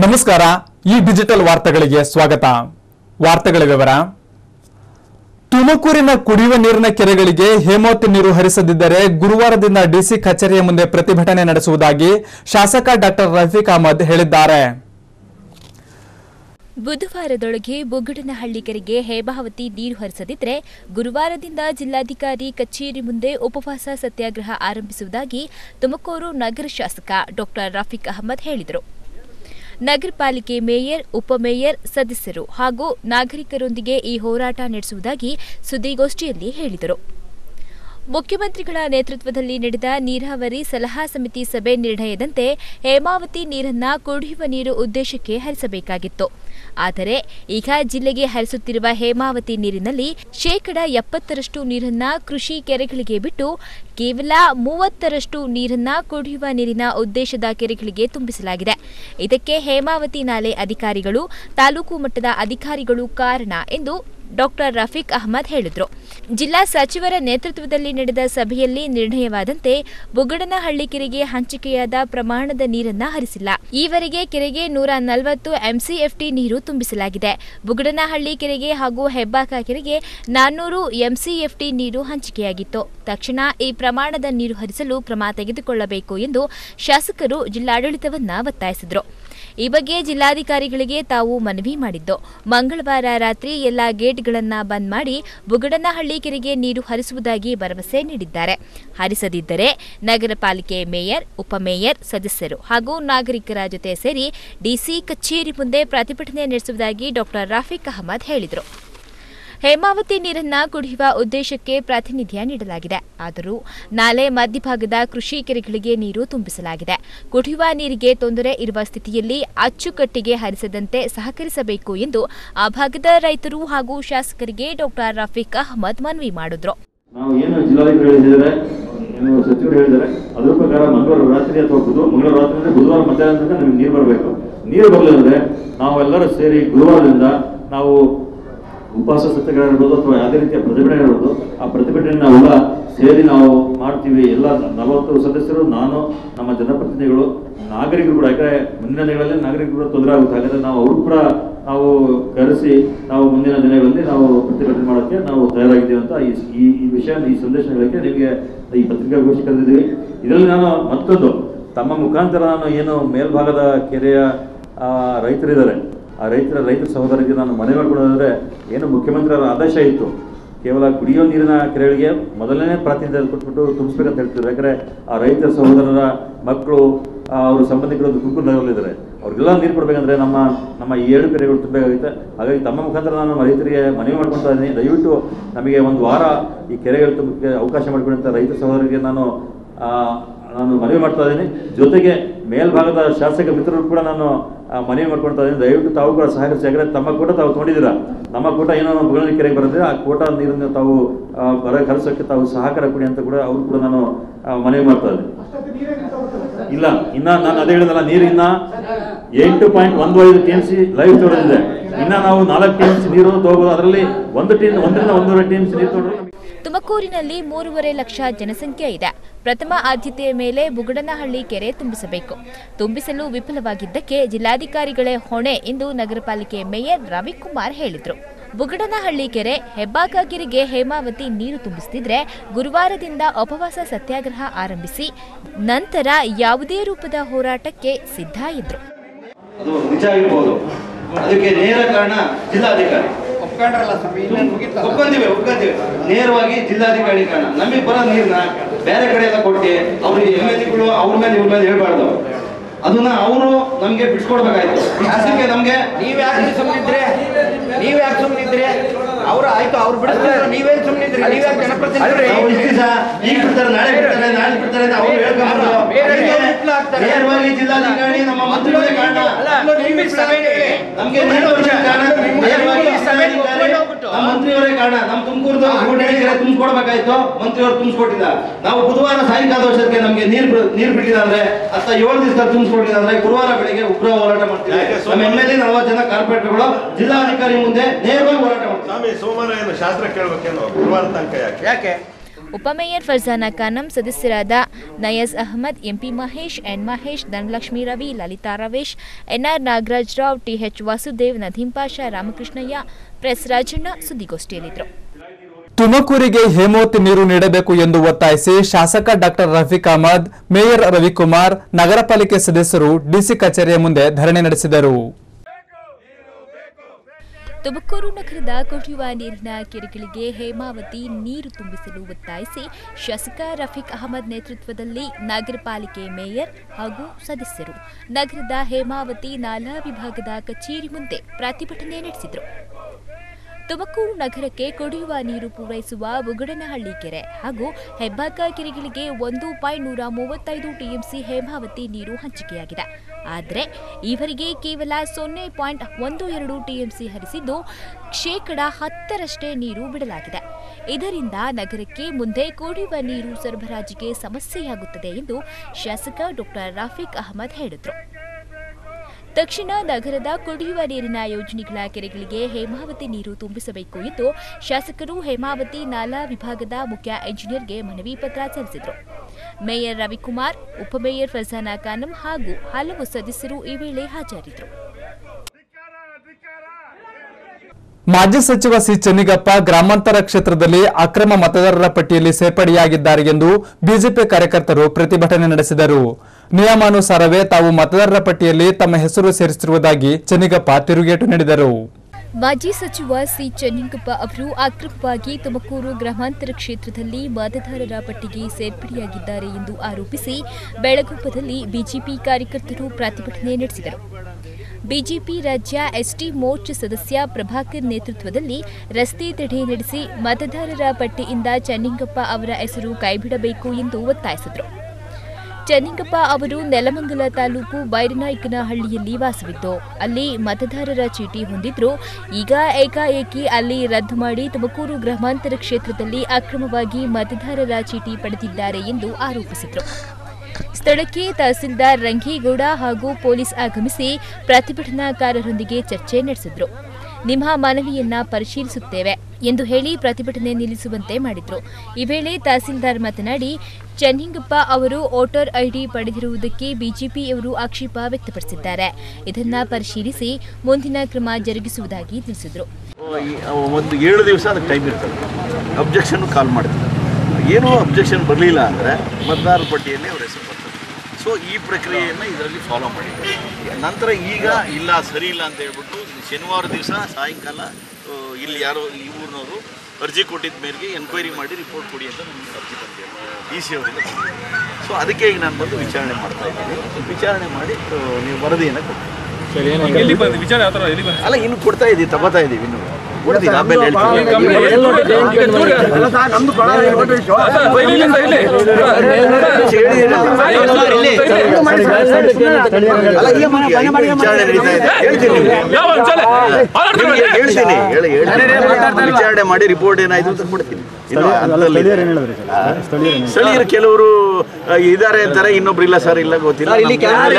ನಮಸ್ಕಾರ ಈ ಡಿಜಿಟಲ್ ವಾರ್ತೆಗಳಿಗೆ ಸ್ವಾಗತ ವಾರ್ತೆಗಳ ವಿವರ ತುಮಕೂರಿನ ಕುಡಿಯುವ ನೀರಿನ ಕೆರೆಗಳಿಗೆ ಹೇಮಾವತಿ ನೀರು ಹರಿಸದಿದ್ದರೆ ಗುರುವಾರದಿಂದ ಡಿಸಿ ಕಚೇರಿಯ ಮುಂದೆ ಪ್ರತಿಭಟನೆ ನಡೆಸುವುದಾಗಿ ಶಾಸಕ ಡಾಕ್ಟರ್ ರಫೀಕ್ ಅಹಮದ್ ಹೇಳಿದ್ದಾರೆ ಬುಧವಾರದೊಳಗೆ ಬುಗ್ಗಡನಹಳ್ಳಿ ಕೆರೆಗೆ ಹೇಮಾವತಿ ನೀರು ಹರಿಸದಿದ್ದರೆ ಗುರುವಾರದಿಂದ ಜಿಲ್ಲಾಧಿಕಾರಿ ಕಚೇರಿ ಮುಂದೆ ಉಪವಾಸ ಸತ್ಯಾಗ್ರಹ ಆರಂಭಿಸುವುದಾಗಿ ತುಮಕೂರು ನಗರ ಶಾಸಕ ಡಾ ರಫೀಕ್ ಅಹಮದ್ ಹೇಳಿದರು ನಗರ ಪಾಲಿಕೆ ಮೇಯರ್ ಉಪಮೇಯರ್ ಸದಸ್ಯರು ಹಾಗೂ ನಾಗರಿಕರೊಂದಿಗೆ ಈ ಹೋರಾಟ ನಡೆಸುವುದಾಗಿ ಸುದ್ದಿಗೋಷ್ಠಿಯಲ್ಲಿ ಹೇಳಿದರು ಮುಖ್ಯಮಂತ್ರಿಗಳ ನೇತೃತ್ವದಲ್ಲಿ ನಡೆದ ನೀರಾವರಿ ಸಲಹಾ ಸಮಿತಿ ಸಭೆ ನಿರ್ಣಯದಂತೆ ಹೇಮಾವತಿ ನೀರನ್ನ ಕುಡಿಯುವ ನೀರು ಉದ್ದೇಶಕ್ಕೆ ಹರಿಸಬೇಕಾಗಿತ್ತು ಆದರೆ ಈಗ ಜಿಲ್ಲೆಗೆ ಹರಿಸುತ್ತಿರುವ ಹೇಮಾವತಿ ನೀರಿನಲ್ಲಿ ಶೇಕಡ ಎಪ್ಪತ್ತರಷ್ಟು ನೀರನ್ನ ಕೃಷಿ ಕೆರೆಗಳಿಗೆ ಬಿಟ್ಟು ಕೇವಲ ಮೂವತ್ತರಷ್ಟು ನೀರನ್ನ ಕುಡಿಯುವ ನೀರಿನ ಉದ್ದೇಶದ ಕೆರೆಗಳಿಗೆ ತುಂಬಿಸಲಾಗಿದೆ ಇದಕ್ಕೆ ಹೇಮಾವತಿ ನಾಲೆ ಅಧಿಕಾರಿಗಳು ತಾಲೂಕು ಮಟ್ಟದ ಅಧಿಕಾರಿಗಳು ಕಾರಣ ಎಂದು ಡಾಕ್ಟರ್ ರಫೀಕ್ ಅಹಮದ್ ಹೇಳಿದರು ಜಿಲ್ಲಾ ಸಚಿವರ ನೇತೃತ್ವದಲ್ಲಿ ನಡೆದ ಸಭೆಯಲ್ಲಿ ನಿರ್ಣಯವಾದಂತೆ ಬುಗಡನಹಳ್ಳಿ ಕೆರೆಗೆ ಹಂಚಿಕೆಯಾದ ಪ್ರಮಾಣದ ನೀರನ್ನ ಹರಿಸಿಲ್ಲ ಈವರೆಗೆ ಕೆರೆಗೆ ನೂರ ನಲವತ್ತು ಎಂಸಿಎಫ್ಟಿ ನೀರು ತುಂಬಿಸಲಾಗಿದೆ ಬುಗಡನಹಳ್ಳಿ ಕೆರೆಗೆ ಹಾಗೂ ಹೆಬ್ಬಾಕ ಕೆರೆಗೆ ನಾನ್ನೂರು ಎಂಸಿಎಫ್ಟಿ ನೀರು ಹಂಚಿಕೆಯಾಗಿತ್ತು ತಕ್ಷಣ ಈ ಪ್ರಮಾಣದ ನೀರು ಹರಿಸಲು ಕ್ರಮ ತೆಗೆದುಕೊಳ್ಳಬೇಕು ಎಂದು ಶಾಸಕರು ಜಿಲ್ಲಾಡಳಿತವನ್ನ ಒತ್ತಾಯಿಸಿದರು ಈ ಬಗ್ಗೆ ಜಿಲ್ಲಾಧಿಕಾರಿಗಳಿಗೆ ತಾವು ಮನವಿ ಮಾಡಿದ್ದು ಮಂಗಳವಾರ ರಾತ್ರಿ ಎಲ್ಲಾ ಗೇಟ್ಗಳನ್ನ ಬಂದ್ ಮಾಡಿ ಬುಗಡನಹಳ್ಳಿ ಕೆರೆಗೆ ನೀರು ಹರಿಸುವುದಾಗಿ ಭರವಸೆ ನೀಡಿದ್ದಾರೆ ಹರಿಸದಿದ್ದರೆ ನಗರ ಪಾಲಿಕೆ ಮೇಯರ್ ಉಪಮೇಯರ್ ಸದಸ್ಯರು ಹಾಗೂ ನಾಗರಿಕರ ಜೊತೆ ಸೇರಿ ಡಿಸಿ ಕಚೇರಿ ಮುಂದೆ ಪ್ರತಿಭಟನೆ ನಡೆಸುವುದಾಗಿ ಡಾ ರಾಫಿಕ್ ಅಹಮದ್ ಹೇಳಿದರು ಹೇಮಾವತಿ ನೀರನ್ನ ಕುಡಿಯುವ ಉದ್ದೇಶಕ್ಕೆ ಪ್ರಾತಿನಿಧ್ಯ ನೀಡಲಾಗಿದೆ ಆದರೂ ನಾಲೆ ಮಧ್ಯಭಾಗದ ಕೃಷಿ ಕೆರೆಗಳಿಗೆ ನೀರು ತುಂಬಿಸಲಾಗಿದೆ ಕುಡಿಯುವ ನೀರಿಗೆ ತೊಂದರೆ ಇರುವ ಸ್ಥಿತಿಯಲ್ಲಿ ಅಚ್ಚುಕಟ್ಟಿಗೆ ಹರಿಸದಂತೆ ಸಹಕರಿಸಬೇಕು ಎಂದು ಆ ಭಾಗದ ರೈತರು ಹಾಗೂ ಶಾಸಕರಿಗೆ ಡಾ ರಫೀಕ್ ಅಹಮದ್ ಮನವಿ ಮಾಡಿದ್ರು ನಾವು ಏನು ಜಿಲ್ಲಾಧಿಕಾರಿ ಹೇಳಿದ್ದಾರೆ ಏನು ಸಚಿವರು ಹೇಳಿದ್ದಾರೆ ಅದ್ರ ಪ್ರಕಾರ ಮಂಗಳವಾರ ರಾತ್ರಿ ಅಥವಾ ಬುಧ ಮಂಗಳವಾರ ರಾತ್ರಿ ಅಂದ್ರೆ ಬುಧವಾರ ಮಧ್ಯಾಹ್ನ ತನಕ ನಮಗೆ ನೀರು ಬರಬೇಕು ನೀರು ಬರಲಿಲ್ಲಂದ್ರೆ ನಾವೆಲ್ಲರೂ ಸೇರಿ ಗುರುವಾರದಿಂದ ನಾವು ಉಪವಾಸ ಸತ್ಯಾಗ್ರಹ ಇರ್ಬೋದು ಅಥವಾ ಯಾವುದೇ ರೀತಿಯ ಪ್ರತಿಭಟನೆ ಇರ್ಬೋದು ಆ ಪ್ರತಿಭಟನೆ ನಾವೆಲ್ಲ ಸೇರಿ ನಾವು ಮಾಡ್ತೀವಿ ಎಲ್ಲ ನಲವತ್ತು ಸದಸ್ಯರು ನಾನು ನಮ್ಮ ಜನಪ್ರತಿನಿಧಿಗಳು ನಾಗರಿಕರು ಕೂಡ ಯಾಕಂದ್ರೆ ಮುಂದಿನ ದಿನಗಳಲ್ಲಿ ನಾಗರಿಕರು ಕೂಡ ತೊಂದರೆ ಆಗುತ್ತೆ ಹಾಗಾದ್ರೆ ನಾವು ಅವರು ಕೂಡ ನಾವು ಕರೆಸಿ ನಾವು ಮುಂದಿನ ದಿನಗಳಲ್ಲಿ ನಾವು ಪ್ರತಿಭಟನೆ ಮಾಡೋಕ್ಕೆ ನಾವು ತಯಾರಾಗಿದ್ದೀವಿ ಅಂತ ಈ ಈ ಈ ವಿಷಯ ಈ ಸಂದೇಶ ಹೇಳಕ್ಕೆ ನಿಮಗೆ ಈ ಪತ್ರಿಕಾಗೋಷ್ಠಿ ಕರೆದಿದ್ದೀವಿ ಇದರಲ್ಲಿ ನಾನು ಮತ್ತೊಂದು ತಮ್ಮ ಮುಖಾಂತರ ನಾನು ಏನು ಮೇಲ್ಭಾಗದ ಕೆರೆಯ ಆ, ರೈತರಿದ್ದಾರೆ ಆ ರೈತರ ರೈತ ಸಹೋದರರಿಗೆ ನಾನು ಮನವಿ ಮಾಡ್ಕೊಳ್ಳೋದಾದ್ರೆ ಏನು ಮುಖ್ಯಮಂತ್ರಿಯವರ ಆದೇಶ ಇತ್ತು ಕೇವಲ ಕುಡಿಯೋ ನೀರಿನ ಕೆರೆಗಳಿಗೆ ಮೊದಲನೇ ಪ್ರಾತಿನಿಧ್ಯ ಕೊಟ್ಬಿಟ್ಟು ತುಂಬಿಸ್ಬೇಕಂತ ಹೇಳ್ತಿದ್ರು ಯಾಕಂದ್ರೆ ಆ ರೈತ ಸಹೋದರರ ಮಕ್ಕಳು ಆ, ಅವ್ರ ಸಂಬಂಧಿಕರು ತುಮಕೂರು ನಗರದಲ್ಲಿದ್ದಾರೆ ಅವ್ರಿಗೆಲ್ಲ ನೀರು ಕೊಡಬೇಕಂದ್ರೆ ನಮ್ಮ ನಮ್ಮ ಈ ಏಳು ಕೆರೆಗಳು ತುಂಬಬೇಕಾಗುತ್ತೆ ಹಾಗಾಗಿ ತಮ್ಮ ಮುಖಾಂತರ ನಾನು ರೈತರಿಗೆ ಮನವಿ ಮಾಡ್ಕೊಳ್ತಾ ಇದ್ದೀನಿ ದಯವಿಟ್ಟು ನಮಗೆ ಒಂದು ವಾರ ಈ ಕೆರೆಗಳು ತುಂಬಕ್ಕೆ ಅವಕಾಶ ಮಾಡಿಕೊಡಿ ಅಂತ ರೈತ ಸಹೋದರರಿಗೆ ನಾನು ಆ, ನಾನು ಮನವಿ ಮಾಡ್ತಾ ಇದ್ದೀನಿ ಜೊತೆಗೆ ಮೇಲ್ಭಾಗದ ಶಾಸಕ ಮಿತ್ರರು ಕೂಡ ನಾನು ಆ, ಮನವಿ ಮಾಡ್ಕೊಳ್ತಾ ಇದ್ದೀನಿ ದಯವಿಟ್ಟು ತಾವು ಕೂಡ ಸಹಕರಿಸಿ ಯಾಕಂದ್ರೆ ತಮ್ಮ ಕೂಟ ತಾವು ತೊಗೊಂಡಿದ್ದೀರಾ ನಮ್ಮ ಕೂಟ ಏನೋ ನಮ್ಮ ಬುಗಳನಿ ಕೆರೆಗೆ ಬರುತ್ತೆ ಆ ಕೂಟ ನೀರನ್ನು ತಾವು ಆ, ಹೊರ ಕಲಿಸೋಕ್ಕೆ ತಾವು ಸಹಕಾರ ಕೊಡಿ ಅಂತ ಕೂಡ ಅವರು ಕೂಡ ನಾನು ಆ, ಮನವಿ ಮಾಡ್ತಾ ಇದ್ದೀನಿ ಇಲ್ಲ ಇನ್ನ ನಾನು ಅದೇ ಹೇಳಿದಲ್ಲ ನೀರು ಇನ್ನ ಎಂಟು ಪಾಯಿಂಟ್ ಒಂದು ಐದು T M C live storage ಇದೆ ಇನ್ನ ನಾವು ನಾಲ್ಕು ಟಿ ಎಂ ಸಿ ನೀರು ತಗೋಬಹುದು ಅದರಲ್ಲಿ ಒಂದು ಟಿ ಒಂದರಿಂದ ಒಂದೂವರೆ ಟಿ ಎಂ ಸಿ ನೀರು ತಗೊಂಡ್ರೆ ನಮಗೆ ತುಮಕೂರಿನಲ್ಲಿ ಮೂರುವರೆ ಲಕ್ಷ ಜನಸಂಖ್ಯೆ ಇದೆ ಪ್ರಥಮ ಆದ್ಯತೆಯ ಮೇಲೆ ಬುಗಡನಹಳ್ಳಿ ಕೆರೆ ತುಂಬಿಸಬೇಕು ತುಂಬಿಸಲು ವಿಫಲವಾಗಿದ್ದಕ್ಕೆ ಜಿಲ್ಲಾಧಿಕಾರಿಗಳೇ ಹೊಣೆ ಎಂದು ನಗರ ಪಾಲಿಕೆ ಮೇಯರ್ ರವಿಕುಮಾರ್ ಹೇಳಿದರು ಬುಗಡನಹಳ್ಳಿ ಕೆರೆ ಹೆಬ್ಬಾಕ ಕೆರೆಗೆ ಹೇಮಾವತಿ ನೀರು ತುಂಬಿಸುತ್ತಿದ್ರೆ ಗುರುವಾರದಿಂದ ಉಪವಾಸ ಸತ್ಯಾಗ್ರಹ ಆರಂಭಿಸಿ ನಂತರ ಯಾವುದೇ ರೂಪದ ಹೋರಾಟಕ್ಕೆ ಸಿದ್ಧ ಇದ್ರು ಅದು ನಿಜ ಆಗಿರ್ಬೋದು ಅದಕ್ಕೆ ನೇರ ಕಾರಣ ಜಿಲ್ಲಾಧಿಕಾರಿ ಒಪ್ಕೊಂಡ್ರಲ್ಲ ಸ್ವಾಮಿ ಇನ್ನೇನು ಮುಗೀತಲ್ಲ ಒಪ್ಕೊಂತೀವಿ ಒಪ್ಕೊಂತೀವಿ ನೇರವಾಗಿ ಜಿಲ್ಲಾಧಿಕಾರಿ ಕಾರಣ ನಮಗೆ ಬರೋ ನೀರ್ನ ಬೇರೆ ಕಡೆ ಎಲ್ಲ ಕೊಟ್ಟು ಅವ್ರಿಗೆ ಎಮ್ ಎಲ್ ಎಗಳು ಅವ್ರ ಮೇಲೆ ಇವ್ರ ಮೇಲೆ ಹೇಳ್ಬಾರ್ದು ಅದನ್ನ ಅವರು ನಮ್ಗೆ ಬಿಡ್ಸ್ಕೊಡ್ಬೇಕಾಯ್ತು ಬಿಡ್ಸಕ್ಕೆ ನಮ್ಗೆ ನೀವ್ ಯಾಕೆ ಸುಮ್ಮನಿದ್ರೆ ನೀವ್ ಯಾಕೆ ಸುಮ್ಮನಿದ್ರೆ ಅವ್ರು ಆಯ್ತು ಅವ್ರು ಬಿಡಿಸ್ತಾರೆ ನೀವೇ ಸುಮ್ಮನಿದ್ರಿ ನೀವ್ ಯಾಕೆ ಜನಪ್ರತಿನಿಧಿ ನಾವು ಇಷ್ಟು ದಿವಸ ಈಗ ಬಿಡ್ತಾರೆ ನಾಳೆ ಬಿಡ್ತಾರೆ ನಾಳೆ ಬಿಡ್ತಾರೆ ಅಂತ ಅವ್ರು ಹೇಳ್ಕೊಂಡ್ರು ಬೇರೆ ಅದಕ್ಕೆ ವಿಪ್ಲ ಆಗ್ತಾರೆ. ನೇರವಾಗಿ ಜಿಲ್ಲಾಧಿಕಾರಿ ನಮ್ಮ ಮಂತ್ರಿಗಳೇ ಕಾರಣ ಅಲ್ಲ ನಿಮ್ಗೆ ಸಭೆಗೆ ನಮ್ಗೆ ನೀರು ವರ್ಷದ ಕಾರಣ ನೇರವಾಗಿ ಸಭೆಗೆ ಜಿಲ್ಲಾಧಿಕಾರಿ ಒಪ್ಕೊಂಡು ಹೋಗ್ಬಿಟ್ಟು. ನಮ್ಮ ಮಂತ್ರಿಯವರೇ ಕಾರಣ ನಮ್ಮ ತುಮಕೂರ್ದು ಗೂಡಳ್ಳಿ ಕೆರೆ ತುಂಬಿಸ್ಕೊಡ್ಬೇಕಾಯ್ತು ಮಂತ್ರಿಯವರು ತುಂಬಿಸ್ಕೊಟ್ಟಿಲ್ಲ ನಾವು ಬುಧವಾರ ಸಾಯಂಕಾಲ ವರ್ಷಕ್ಕೆ ನಮ್ಗೆ ನೀರು ಬಿ- ನೀರು ಬಿಟ್ಟಿಲ್ಲ ಅಂದ್ರೆ ಅತ್ತ ಏಳು ದಿವಸ ತುಂಬಿಸ್ಕೊಟ್ಟಿಲ್ಲ ಅಂದ್ರೆ ಗುರುವಾರ ಬೆಳಿಗ್ಗೆ ಉಗ್ರ ಹೋರಾಟ ಮಾಡ್ತೀವಿ ನಮ್ಮ ಎಮ್ ಎಲ್ ಎ ನಲವತ್ತು ಜನ ಕಾರ್ಪೊರೇಟರ್ಗಳು ಜಿಲ್ಲಾಧಿಕಾರಿ ಮುಂದೆ ನೇರವಾಗಿ ಹೋರಾಟ ಮಾಡ್ತೀವಿ ಸ್ವಾಮಿ ಸೋಮವಾರ ಏನು ಶಾಸ್ತ್ರ ಕೇಳ್ಬೇಕೇನೋ ಗುರುವಾರ ತನಕ ಯಾಕೆ ಯಾಕೆ ಉಪಮೇಯರ್ ಫರ್ಜಾನಾ ಖಾನಂ ಸದಸ್ಯರಾದ Nayaz Ahmed MP Mahesh N Mahesh Dhanalakshmi Ravi Lalitha Ravesh NR Nagaraj Rao TH Vasudev Nadeem Pasha Ramakrishnaiah press Rajanna ಸುದ್ದಿಗೋಷ್ಠಿಯಲ್ಲಿದ್ದರು ತುಮಕೂರಿಗೆ ಹೇಮಾವತಿ ನೀರು ನೀಡಬೇಕು ಎಂದು ಒತ್ತಾಯಿಸಿ ಶಾಸಕ ಡಾಕ್ಟರ್ ರಫೀಕ್ ಅಹಮದ್ ಮೇಯರ್ ರವಿಕುಮಾರ್ ನಗರ ಪಾಲಿಕೆ ಸದಸ್ಯರು ಡಿಸಿ ಕಚೇರಿಯ ಮುಂದೆ ಧರಣಿ ನಡೆಸಿದರು ತುಮಕೂರು ನಗರದ ಕುಡಿಯುವ ನೀರಿನ ಕೆರೆಗಳಿಗೆ ಹೇಮಾವತಿ ನೀರು ತುಂಬಿಸಲು ಒತ್ತಾಯಿಸಿ ಶಾಸಕ ರಫೀಕ್ ಅಹಮದ್ ನೇತೃತ್ವದಲ್ಲಿ ನಗರ ಪಾಲಿಕೆ ಮೇಯರ್ ಹಾಗೂ ಸದಸ್ಯರು ನಗರದ ಹೇಮಾವತಿ ನಾಲಾ ವಿಭಾಗದ ಕಚೇರಿ ಮುಂದೆ ಪ್ರತಿಭಟನೆ ನಡೆಸಿದರು ತುಮಕೂರು ನಗರಕ್ಕೆ ಕುಡಿಯುವ ನೀರು ಪೂರೈಸುವ ಬುಗಡನಹಳ್ಳಿ ಕೆರೆ ಹಾಗೂ ಹೆಬ್ಬಾಕ ಕೆರೆಗಳಿಗೆ ಒಂದು ಪಾಯಿಂಟ್ ನೂರ ಮೂವತ್ತೈದು ಟಿಎಂಸಿ ಹೇಮಾವತಿ ನೀರು ಹಂಚಿಕೆಯಾಗಿದೆ ಆದರೆ ಈವರೆಗೆ ಕೇವಲ ಸೊನ್ನೆ ಪಾಯಿಂಟ್ ಒಂದು ಎರಡು ಟಿಎಂಸಿ ಹರಿಸಿದ್ದು ಶೇಕಡ ಹತ್ತರಷ್ಟೇ ನೀರು ಬಿಡಲಾಗಿದೆ ಇದರಿಂದ ನಗರಕ್ಕೆ ಮುಂದೆ ಕುಡಿಯುವ ನೀರು ಸರಬರಾಜಿಗೆ ಸಮಸ್ಯೆಯಾಗುತ್ತದೆ ಎಂದು ಶಾಸಕ ಡಾಕ್ಟರ್ ರಾಫಿಕ್ ಅಹಮದ್ ಹೇಳಿದರು ತಕ್ಷಣ ನಗರದ ಕುಡಿಯುವ ನೀರಿನ ಯೋಜನೆಗಳ ಕೆರೆಗಳಿಗೆ ಹೇಮಾವತಿ ನೀರು ತುಂಬಿಸಬೇಕು ಎಂದು ಶಾಸಕರು ಹೇಮಾವತಿ ನಾಲಾ ವಿಭಾಗದ ಮುಖ್ಯ ಎಂಜಿನಿಯರ್ಗೆ ಮನವಿ ಪತ್ರ ಸಲ್ಲಿಸಿದರು ಮೇಯರ್ ರವಿಕುಮಾರ್ ಉಪಮೇಯರ್ ಫರ್ಜಾನಾ ಖಾನಂ ಹಾಗೂ ಹಲವು ಸದಸ್ಯರು ಈ ವೇಳೆ ಹಾಜರಿದ್ದರು ಮಾಜಿ ಸಚಿವ ಸಿ ಚೆನ್ನಿಗಪ್ಪ ಗ್ರಾಮಾಂತರ ಕ್ಷೇತ್ರದಲ್ಲಿ ಅಕ್ರಮ ಮತದಾರರ ಪಟ್ಟಿಯಲ್ಲಿ ಸೇರ್ಪಡೆಯಾಗಿದ್ದಾರೆ ಎಂದು ಬಿಜೆಪಿ ಕಾರ್ಯಕರ್ತರು ಪ್ರತಿಭಟನೆ ನಡೆಸಿದರು ನಿಯಮಾನುಸಾರವೇ ತಾವು ಮತದಾರರ ಪಟ್ಟಿಯಲ್ಲಿ ತಮ್ಮ ಹೆಸರು ಸೇರಿಸಿರುವುದಾಗಿ ಚೆನ್ನಿಗಪ್ಪ ತಿರುಗೇಟು ನೀಡಿದರು ಮಾಜಿ ಸಚಿವ ಸಿ ಚೆನ್ನಿಂಗಪ್ಪ ಅವರು ಅಕ್ರಮವಾಗಿ ತುಮಕೂರು ಗ್ರಾಮಾಂತರ ಕ್ಷೇತ್ರದಲ್ಲಿ ಮತದಾರರ ಪಟ್ಟಿಗೆ ಸೇರ್ಪಡೆಯಾಗಿದ್ದಾರೆ ಎಂದು ಆರೋಪಿಸಿ ಬೆಳಗುಪ್ಪದಲ್ಲಿ ಬಿಜೆಪಿ ಕಾರ್ಯಕರ್ತರು ಪ್ರತಿಭಟನೆ ನಡೆಸಿದರು ಬಿಜೆಪಿ ರಾಜ್ಯ ಎಸ್ಟಿ ಮೋರ್ಚಾ ಸದಸ್ಯ ಪ್ರಭಾಕರ್ ನೇತೃತ್ವದಲ್ಲಿ ರಸ್ತೆ ತಡೆ ನಡೆಸಿ ಮತದಾರರ ಪಟ್ಟಿಯಿಂದ ಚೆನ್ನಿಂಗಪ್ಪ ಅವರ ಹೆಸರು ಕೈಬಿಡಬೇಕು ಎಂದು ಒತ್ತಾಯಿಸಿದರು ಚೆನ್ನಿಂಗಪ್ಪ ಅವರು ನೆಲಮಂಗಲ ತಾಲೂಕು ಬೈರನಾಯಕನಹಳ್ಳಿಯಲ್ಲಿ ವಾಸವಿದ್ದು ಅಲ್ಲಿ ಮತದಾರರ ಚೀಟಿ ಹೊಂದಿದ್ರು ಈಗ ಏಕಾಏಕಿ ಅಲ್ಲಿ ರದ್ದು ಮಾಡಿ ತುಮಕೂರು ಗ್ರಾಮಾಂತರ ಕ್ಷೇತ್ರದಲ್ಲಿ ಅಕ್ರಮವಾಗಿ ಮತದಾರರ ಚೀಟಿ ಪಡೆದಿದ್ದಾರೆ ಎಂದು ಆರೋಪಿಸಿದರು ಸ್ಥಳಕ್ಕೆ ತಹಸೀಲ್ದಾರ್ ರಂಗೇಗೌಡ ಹಾಗೂ ಪೊಲೀಸ್ ಆಗಮಿಸಿ ಪ್ರತಿಭಟನಾಕಾರರೊಂದಿಗೆ ಚರ್ಚೆ ನಡೆಸಿದ್ರು ನಿಮ್ಮ ಮನವಿಯನ್ನ ಪರಿಶೀಲಿಸುತ್ತೇವೆ ಎಂದು ಹೇಳಿ ಪ್ರತಿಭಟನೆ ನಿಲ್ಲಿಸುವಂತೆ ಮಾಡಿದ್ರು ಈ ವೇಳೆ ತಹಸೀಲ್ದಾರ್ ಮಾತನಾಡಿ ಚೆನ್ನಿಂಗಪ್ಪ ಅವರು ವೋಟರ್ ಐಡಿ ಪಡೆದಿರುವುದಕ್ಕೆ ಬಿಜೆಪಿಯವರು ಆಕ್ಷೇಪ ವ್ಯಕ್ತಪಡಿಸಿದ್ದಾರೆ ಇದನ್ನ ಪರಿಶೀಲಿಸಿ ಮುಂದಿನ ಕ್ರಮ ಜರುಗಿಸುವುದಾಗಿ ತಿಳಿಸಿದರು ಈ ಒಂದು ಏಳು ದಿವಸ ಅದಕ್ಕೆ ಟೈಮ್ ಇರ್ತದೆ ಅಬ್ಜೆಕ್ಷನ್ ಕಾಲ್ ಮಾಡ್ತಾರೆ ಏನೂ ಅಬ್ಜೆಕ್ಷನ್ ಬರಲಿಲ್ಲ ಅಂದರೆ ಮತದಾರರ ಪಟ್ಟಿಯಲ್ಲಿ ಅವ್ರ ಹೆಸರು ಬರ್ತದೆ ಸೊ ಈ ಪ್ರಕ್ರಿಯೆಯನ್ನು ಇದರಲ್ಲಿ ಫಾಲೋ ಮಾಡಿದ್ದಾರೆ ನಂತರ ಈಗ ಇಲ್ಲ ಸರಿ ಇಲ್ಲ ಅಂತ ಹೇಳ್ಬಿಟ್ಟು ಶನಿವಾರ ದಿವಸ ಸಾಯಂಕಾಲ ಆ, ಇಲ್ಲಿ ಯಾರೋ ಈ ಊರಿನವರು ಅರ್ಜಿ ಕೊಟ್ಟಿದ್ದ ಮೇರೆಗೆ ಎನ್ಕ್ವೈರಿ ಮಾಡಿ ರಿಪೋರ್ಟ್ ಕೊಡಿ ಅಂತ ನಮ್ಗೆ ಅರ್ಜಿ ಬಂದಿದೆ ಡಿ ಸಿ ಅವರಿಂದ ಸೊ ಅದಕ್ಕೆ ಈಗ ನಾನು ಬಂದು ವಿಚಾರಣೆ ಮಾಡ್ತಾ ಇದ್ದೀನಿ ವಿಚಾರಣೆ ಮಾಡಿ ಆ, ನೀವು ವರದಿಯನ್ನು ಕೊಡಿ ಎಲ್ಲಿ ಬಂದು ವಿಚಾರ ಯಾವ ಥರ ಎಲ್ಲಿ ಬಂದು ಅಲ್ಲ ಇನ್ನು ಕೊಡ್ತಾ ಇದ್ದೀವಿ ತಗೋತಾ ಇದ್ದೀವಿ ಇನ್ನು ಕೊಡ್ತೀನಿ ಆಮೇಲೆ ಅಲ್ಲ ಈ ವಿಚಾರಣೆ ನಡೀತಾ ಇದೆ ಹೇಳ್ತೀನಿ ನಿಮ್ಗೆ. ಯಾವ ವಿಚಾರ? ಮಾತಾಡ್ತೀನಿ ನಿಮ್ಗೆ ಹೇಳ್ತೀನಿ ಹೇಳಿ ಹೇಳ್ತೀನಿ ವಿಚಾರಣೆ ಮಾಡಿ ರಿಪೋರ್ಟ್ ಏನಾಯ್ತು ಅಂತ ಕೊಡ್ತೀನಿ ಇನ್ನು ಹಂತದಲ್ಲಿದೆ. ಸ್ಥಳೀಯರು ಕೆಲವರು ಆ, ಇದಾರೆ ಅಂತಾರೆ ಇನ್ನೊಬ್ರು ಇಲ್ಲ ಸರ್ ಇಲ್ಲ ಗೊತ್ತಿಲ್ಲ ನಮ್ಗೆ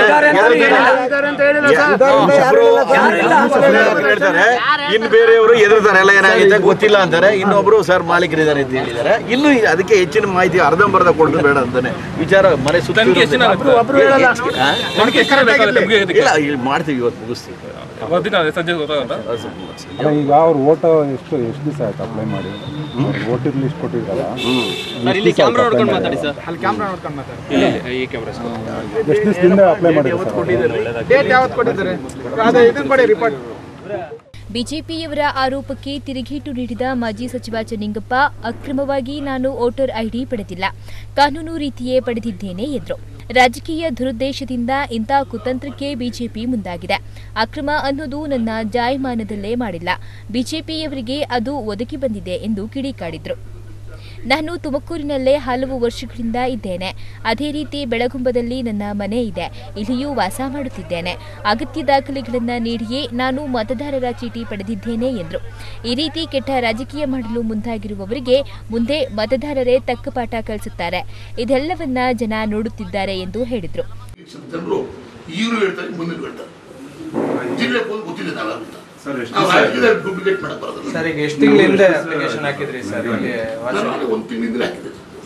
ಒಬ್ರು ಹೇಳ್ತಾರೆ ಇನ್ನು ಬೇರೆಯವರು ಎದುರ್ತಾರೆ ಎಲ್ಲ ಏನಾಗಿದೆ ಗೊತ್ತಿಲ್ಲ ಅಂತಾರೆ ಇನ್ನೊಬ್ರು ಸರ್ ಮಾಲೀಕರಿದ್ದಾರೆ ಅಂತ ಹೇಳಿದ್ದಾರೆ ಇನ್ನು ಈ- ಅದಕ್ಕೆ ಹೆಚ್ಚಿನ ಮಾಹಿತಿ ಅರ್ಧಂಬರ್ಧ ಕೊಡೋದು ಬೇಡ ಅಂತಾನೆ ವಿಚಾರ ಮನೆ ಸುತ್ತ ತನಿಖೆ ಎಷ್ಟು ದಿನ ಆಗುತ್ತೆ? ತನಿಖೆ ಎಷ್ಟು ದಿನ ಬೇಕಾಗುತ್ತೆ ನಿಮ್ಗೆ ಇದಕ್ಕೆ? ಇಲ್ಲ ಇಲ್ಲಿ ಮಾಡ್ತೀವಿ ಇವತ್ತು ಮುಗಿಸ್ತೀವಿ ಅವತ್ತಿನ ಸಂಜೆ ಗೊತ್ತಾಗುತ್ತಾ ಅಲ್ಲ ಈಗ ಅವ್ರು ಓಟ್ ಎಷ್ಟು ಎಷ್ಟು ದಿವಸ ಆಯ್ತು ಅಪ್ಲೈ ಮಾಡಿ ವೋಟರ್ ಲಿಸ್ಟ್ ಕೊಟ್ಟಿದ್ರಲ್ಲ ಎಷ್ಟು ದಿವಸದಿಂದ ಅಪ್ಲೈ ಮಾಡಿದ್ರು ಸರ್ ಬಿಜೆಪಿಯವರ ಆರೋಪಕ್ಕೆ ತಿರುಗೇಟು ನೀಡಿದ ಮಾಜಿ ಸಚಿವ ಚೆನ್ನಿಂಗಪ್ಪ ಅಕ್ರಮವಾಗಿ ನಾನು ವೋಟರ್ ಐಡಿ ಪಡೆದಿಲ್ಲ ಕಾನೂನು ರೀತಿಯೇ ಪಡೆದಿದ್ದೇನೆ ಎಂದರು ರಾಜಕೀಯ ದುರುದ್ದೇಶದಿಂದ ಇಂಥ ಕುತಂತ್ರಕ್ಕೆ ಬಿಜೆಪಿ ಮುಂದಾಗಿದೆ ಅಕ್ರಮ ಅನ್ನೋದು ನನ್ನ ಜಾಯಮಾನದಲ್ಲೇ ಮಾಡಿಲ್ಲ ಬಿಜೆಪಿಯವರಿಗೆ ಅದು ಒದಗಿ ಬಂದಿದೆ ಎಂದು ಕಿಡಿಕಾಡಿದ್ರು ನಾನು ತುಮಕೂರಿನಲ್ಲೇ ಹಲವು ವರ್ಷಗಳಿಂದ ಇದ್ದೇನೆ ಅದೇ ರೀತಿ ಬೆಳಗುಂಬದಲ್ಲಿ ನನ್ನ ಮನೆ ಇದೆ ಇಲ್ಲಿಯೂ ವಾಸ ಮಾಡುತ್ತಿದ್ದೇನೆ ಅಗತ್ಯ ದಾಖಲೆಗಳನ್ನು ನೀಡಿಯೇ ನಾನು ಮತದಾರರ ಚೀಟಿ ಪಡೆದಿದ್ದೇನೆ ಎಂದರು ಈ ರೀತಿ ಕೆಟ್ಟ ರಾಜಕೀಯ ಮಾಡಲು ಮುಂದಾಗಿರುವವರಿಗೆ ಮುಂದೆ ಮತದಾರರೇ ತಕ್ಕ ಪಾಠ ಕಲಿಸುತ್ತಾರೆ ಇದೆಲ್ಲವನ್ನ ಜನ ನೋಡುತ್ತಿದ್ದಾರೆ ಎಂದು ಹೇಳಿದರು ಜನರು ಈಗಲೂ ಹೇಳ್ತಾರೆ ಮುಂದೆ ಹೇಳ್ತಾರೆ ಜಿಲ್ಲೆ ಬಂದು ಗೊತ್ತಿದೆ ನಾವೆಲ್ಲ ನಾವು ಹಾಕಿದ್ರೆ ಡೂಪ್ಲಿಕೇಟ್ ಮಾಡಕ್ ಬರೋದಿಲ್ಲ ಸರ್ ಈಗ ಎಷ್ಟು ತಿಂಗಳಿಂದ ಅಪ್ಲಿಕೇಶನ್ ಹಾಕಿದ್ರಿ ಸರ್ ಇಲ್ಲಿ ನಾನು ಒಂದು ತಿಂಗಳಿಂದ ಹಾಕಿದೆ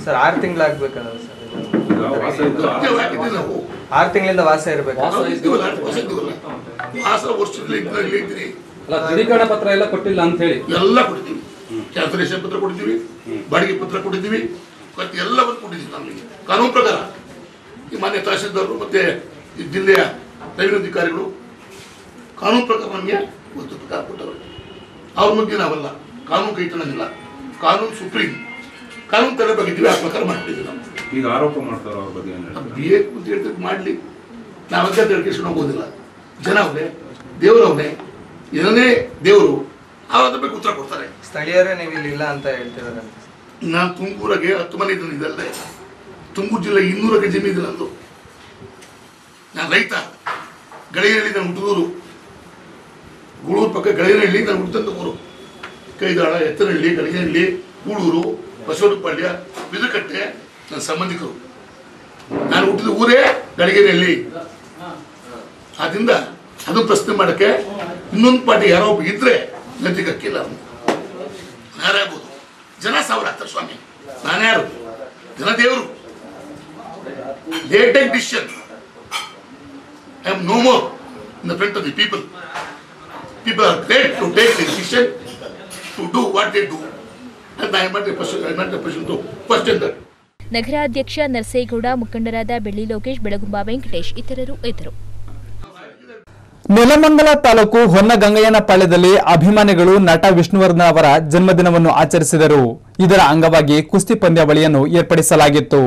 ಸರ್ ಆರು ತಿಂಗಳಾಗ್ಬೇಕಲ್ಲ ಸರ್ ಇದು? ನಾವು ಹಾಕಿದ್ದೀವಿ ನಾವು ಆರು ತಿಂಗಳಿಂದ ವಾಸ ಇರ್ಬೇಕು ವಾಸ ಇದ್ದೀವಲ್ಲ ವಾಸ ಇದ್ದೀವಲ್ಲ ವಾಸ ವರ್ಷದಲ್ಲಿ ಇದ್ರಲ್ಲಿ ಇದ್ದೀರಿ ಅಲ್ಲ ದೃಢೀಕರಣ ಪತ್ರ ಎಲ್ಲ ಕೊಟ್ಟಿಲ್ಲ ಅಂತ ಹೇಳಿ ಎಲ್ಲ ಕೊಟ್ಟಿದ್ದೀವಿ ಕ್ಯಾನ್ಸಲೇಷನ್ ಪತ್ರ ಕೊಟ್ಟಿದ್ದೀವಿ ಬಾಡಿಗೆ ಪತ್ರ ಕೊಟ್ಟಿದ್ದೀವಿ ಮತ್ತೆ ಎಲ್ಲವನ್ನು ಕೊಟ್ಟಿದ್ದೀವಿ ನಮಗೆ ಕಾನೂನು ಪ್ರಕಾರ ಈ ಮಾನ್ಯ ತಹಸೀಲ್ದಾರರು ಮತ್ತೆ ಈ ಜಿಲ್ಲೆಯ ರೆವಿನ್ಯೂ ಅಧಿಕಾರಿಗಳು ಕಾನೂನು ಪ್ರಕಾರ ನಮಗೆ ಒಂದು ಪ್ರಕಾರ ಕೊಟ್ಟವರು ಅವ್ರ ಬಗ್ಗೆ ನಾವಲ್ಲ ಕಾನೂನು ಕೈ ತಳ್ಳಂಗಿಲ್ಲ ಕಾನೂನು ಸುಪ್ರೀಂ ಕಾನೂನು ತರಬೇಕಿದ್ದೀವಿ ಆ ಪ್ರಕಾರ ಮಾಡ್ತಿದ್ದೀವಿ ನಾವು ಈಗ ಆರೋಪ ಮಾಡ್ತಾರೆ ಅವ್ರ ಬಗ್ಗೆ ಏನ್ ಹೇಳ್ತಾರೆ? ಬೇಕು ಅಂತ ಹೇಳ್ತಾರೆ ಮಾಡಲಿ ನಾವಂತ ತಿಳ್ಕೊಂಡು ಹೋಗೋದಿಲ್ಲ ಜನ ಅವರೇ ದೇವರವನೇ ಇದನ್ನೇ ದೇವರು ಅದ್ರ ಬಗ್ಗೆ ಉತ್ತರ ಕೊಡ್ತಾರೆ ಸ್ಥಳೀಯರೇ ನೀವು ಇಲ್ಲಿ ಇಲ್ಲ ಅಂತ ಹೇಳ್ತಿದಾರೆ ಅಂತ ನಾನು ತುಮಕೂರಿಗೆ ಹತ್ತು ಮನೆ ಇದ್ದೀನಿ ಇದಲ್ಲದೆ ತುಮಕೂರು ಜಿಲ್ಲೆ ಇನ್ನೂರಕ್ಕೆ ಜಮೀನು ಇದೆ ನಂದು ನಾನು ರೈತ ಗಳಿಗೆಹಳ್ಳಿ ನಾನು ಹುಟ್ಟಿದೂರು ಗೂಳೂರು ಪಕ್ಕ ಗಳಿಗೆಹಳ್ಳಿ ನಾನು ಹುಟ್ಟಿದಂಥ ಊರು ಕೈದಾಳ ಎತ್ತರಹಳ್ಳಿ ಗಳಿಗೆಹಳ್ಳಿ ಗೂಳೂರು ಬಸವನಪಾಳ್ಯ ಬಿದಕಟ್ಟೆ ನನ್ನ ಸಂಬಂಧಿಕರು ನಾನು ಹುಟ್ಟಿದ ಊರೇ ಗಳಿಗೆಹಳ್ಳಿ ಆದ್ರಿಂದ ಅದು ಪ್ರಶ್ನೆ ಮಾಡಕ್ಕೆ ಇನ್ನೊಂದು ಪಾರ್ಟಿ ಯಾರೋ ಒಬ್ಬ ಇದ್ರೆ ಗಂತಿಗಕ್ಕಿಲ್ಲ ಅವನು ಯಾರೇ ಆಗ್ಬೋದು ಜನ ಸಾವಿರ ಆಗ್ತಾರೆ ಸ್ವಾಮಿ ನಾನ್ಯಾರು ಜನ ದೇವರು they take decision I am no more in the front of the people people are great to take the decision to do what they do and I not a person I not a person to first in that ನಗರಾಧ್ಯಕ್ಷ ನರಸೇಗೌಡ ಮುಖಂಡರಾದ ಬೆಳ್ಳಿ ಲೋಕೇಶ್ ಬೆಳಗುಂಬ ವೆಂಕಟೇಶ್ ಇತರರು ಇದ್ದರು ನೆಲಮಂಗಲ ತಾಲೂಕು ಹೊನ್ನಗಂಗಯ್ಯನ ಪಾಳ್ಯದಲ್ಲಿ ಅಭಿಮಾನಿಗಳು ನಟ ವಿಷ್ಣುವರ್ಧನ್ ಅವರ ಜನ್ಮದಿನವನ್ನು ಆಚರಿಸಿದರು ಇದರ ಅಂಗವಾಗಿ ಕುಸ್ತಿ ಪಂದ್ಯಾವಳಿಯನ್ನು ಏರ್ಪಡಿಸಲಾಗಿತ್ತು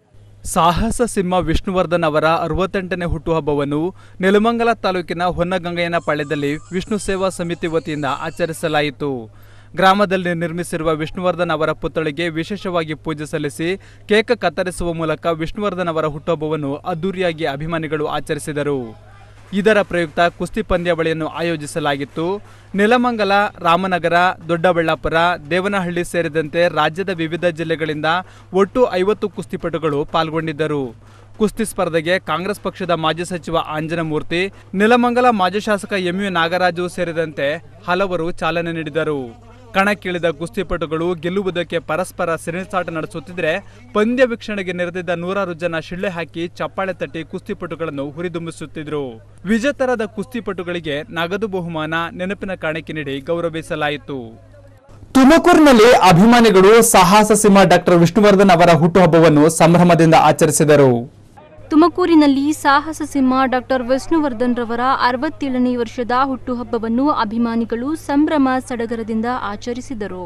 ಸಾಹಸ ಸಿಂಹ ವಿಷ್ಣುವರ್ಧನ್ ಅವರ ಅರವತ್ತೆಂಟನೇ ಹುಟ್ಟುಹಬ್ಬವನ್ನು ನೆಲಮಂಗಲ ತಾಲೂಕಿನ ಹೊನ್ನಗಂಗಯ್ಯನ ಪಾಳ್ಯದಲ್ಲಿ ವಿಷ್ಣು ಸೇವಾ ಸಮಿತಿ ವತಿಯಿಂದ ಆಚರಿಸಲಾಯಿತು ಗ್ರಾಮದಲ್ಲಿ ನಿರ್ಮಿಸಿರುವ ವಿಷ್ಣುವರ್ಧನ್ ಅವರ ಪುತ್ಥಳಿಗೆ ವಿಶೇಷವಾಗಿ ಪೂಜೆ ಸಲ್ಲಿಸಿ ಕೇಕ್ ಕತ್ತರಿಸುವ ಮೂಲಕ ವಿಷ್ಣುವರ್ಧನ್ ಅವರ ಹುಟ್ಟುಹಬ್ಬವನ್ನು ಅದ್ದೂರಿಯಾಗಿ ಅಭಿಮಾನಿಗಳು ಆಚರಿಸಿದರು ಇದರ ಪ್ರಯುಕ್ತ ಕುಸ್ತಿ ಪಂದ್ಯಾವಳಿಯನ್ನು ಆಯೋಜಿಸಲಾಗಿತ್ತು ನೆಲಮಂಗಲ ರಾಮನಗರ ದೊಡ್ಡಬಳ್ಳಾಪುರ ದೇವನಹಳ್ಳಿ ಸೇರಿದಂತೆ ರಾಜ್ಯದ ವಿವಿಧ ಜಿಲ್ಲೆಗಳಿಂದ ಒಟ್ಟು ಐವತ್ತು ಕುಸ್ತಿಪಟುಗಳು ಪಾಲ್ಗೊಂಡಿದ್ದರು ಕುಸ್ತಿ ಸ್ಪರ್ಧೆಗೆ ಕಾಂಗ್ರೆಸ್ ಪಕ್ಷದ ಮಾಜಿ ಸಚಿವ ಆಂಜನಮೂರ್ತಿ ನೆಲಮಂಗಲ ಮಾಜಿ ಶಾಸಕ ಎಂಯು ನಾಗರಾಜು ಸೇರಿದಂತೆ ಹಲವರು ಚಾಲನೆ ನೀಡಿದರು ಕಣಕ್ಕಿಳಿದ ಕುಸ್ತಿಪಟುಗಳು ಗೆಲ್ಲುವುದಕ್ಕೆ ಪರಸ್ಪರ ಸೆಣಸಾಟ ನಡೆಸುತ್ತಿದ್ರೆ ಪಂದ್ಯ ವೀಕ್ಷಣೆಗೆ ನೆರೆದಿದ್ದ ನೂರಾರು ಜನ ಶಿಳ್ಳೆ ಹಾಕಿ ಚಪ್ಪಾಳೆ ತಟ್ಟಿ ಕುಸ್ತಿಪಟುಗಳನ್ನು ಹುರಿದುಂಬಿಸುತ್ತಿದ್ರು ವಿಜೇತರಾದ ಕುಸ್ತಿಪಟುಗಳಿಗೆ ನಗದು ಬಹುಮಾನ ನೆನಪಿನ ಕಾಣಿಕೆ ನೀಡಿ ಗೌರವಿಸಲಾಯಿತು ತುಮಕೂರಿನಲ್ಲಿ ಅಭಿಮಾನಿಗಳು ಸಾಹಸ ಸಿಂಹ ಡಾಕ್ಟರ್ ವಿಷ್ಣುವರ್ಧನ್ ಅವರ ಹುಟ್ಟುಹಬ್ಬವನ್ನು ಸಂಭ್ರಮದಿಂದ ಆಚರಿಸಿದರು ತುಮಕೂರಿನಲ್ಲಿ ಸಾಹಸ ಸಿಂಹ ಡಾಕ್ಟರ್ ವಿಷ್ಣುವರ್ಧನ್ ರವರ ಅರವತ್ತೇಳನೇ ವರ್ಷದ ಹುಟ್ಟುಹಬ್ಬವನ್ನು ಅಭಿಮಾನಿಗಳು ಸಂಭ್ರಮ ಸಡಗರದಿಂದ ಆಚರಿಸಿದರು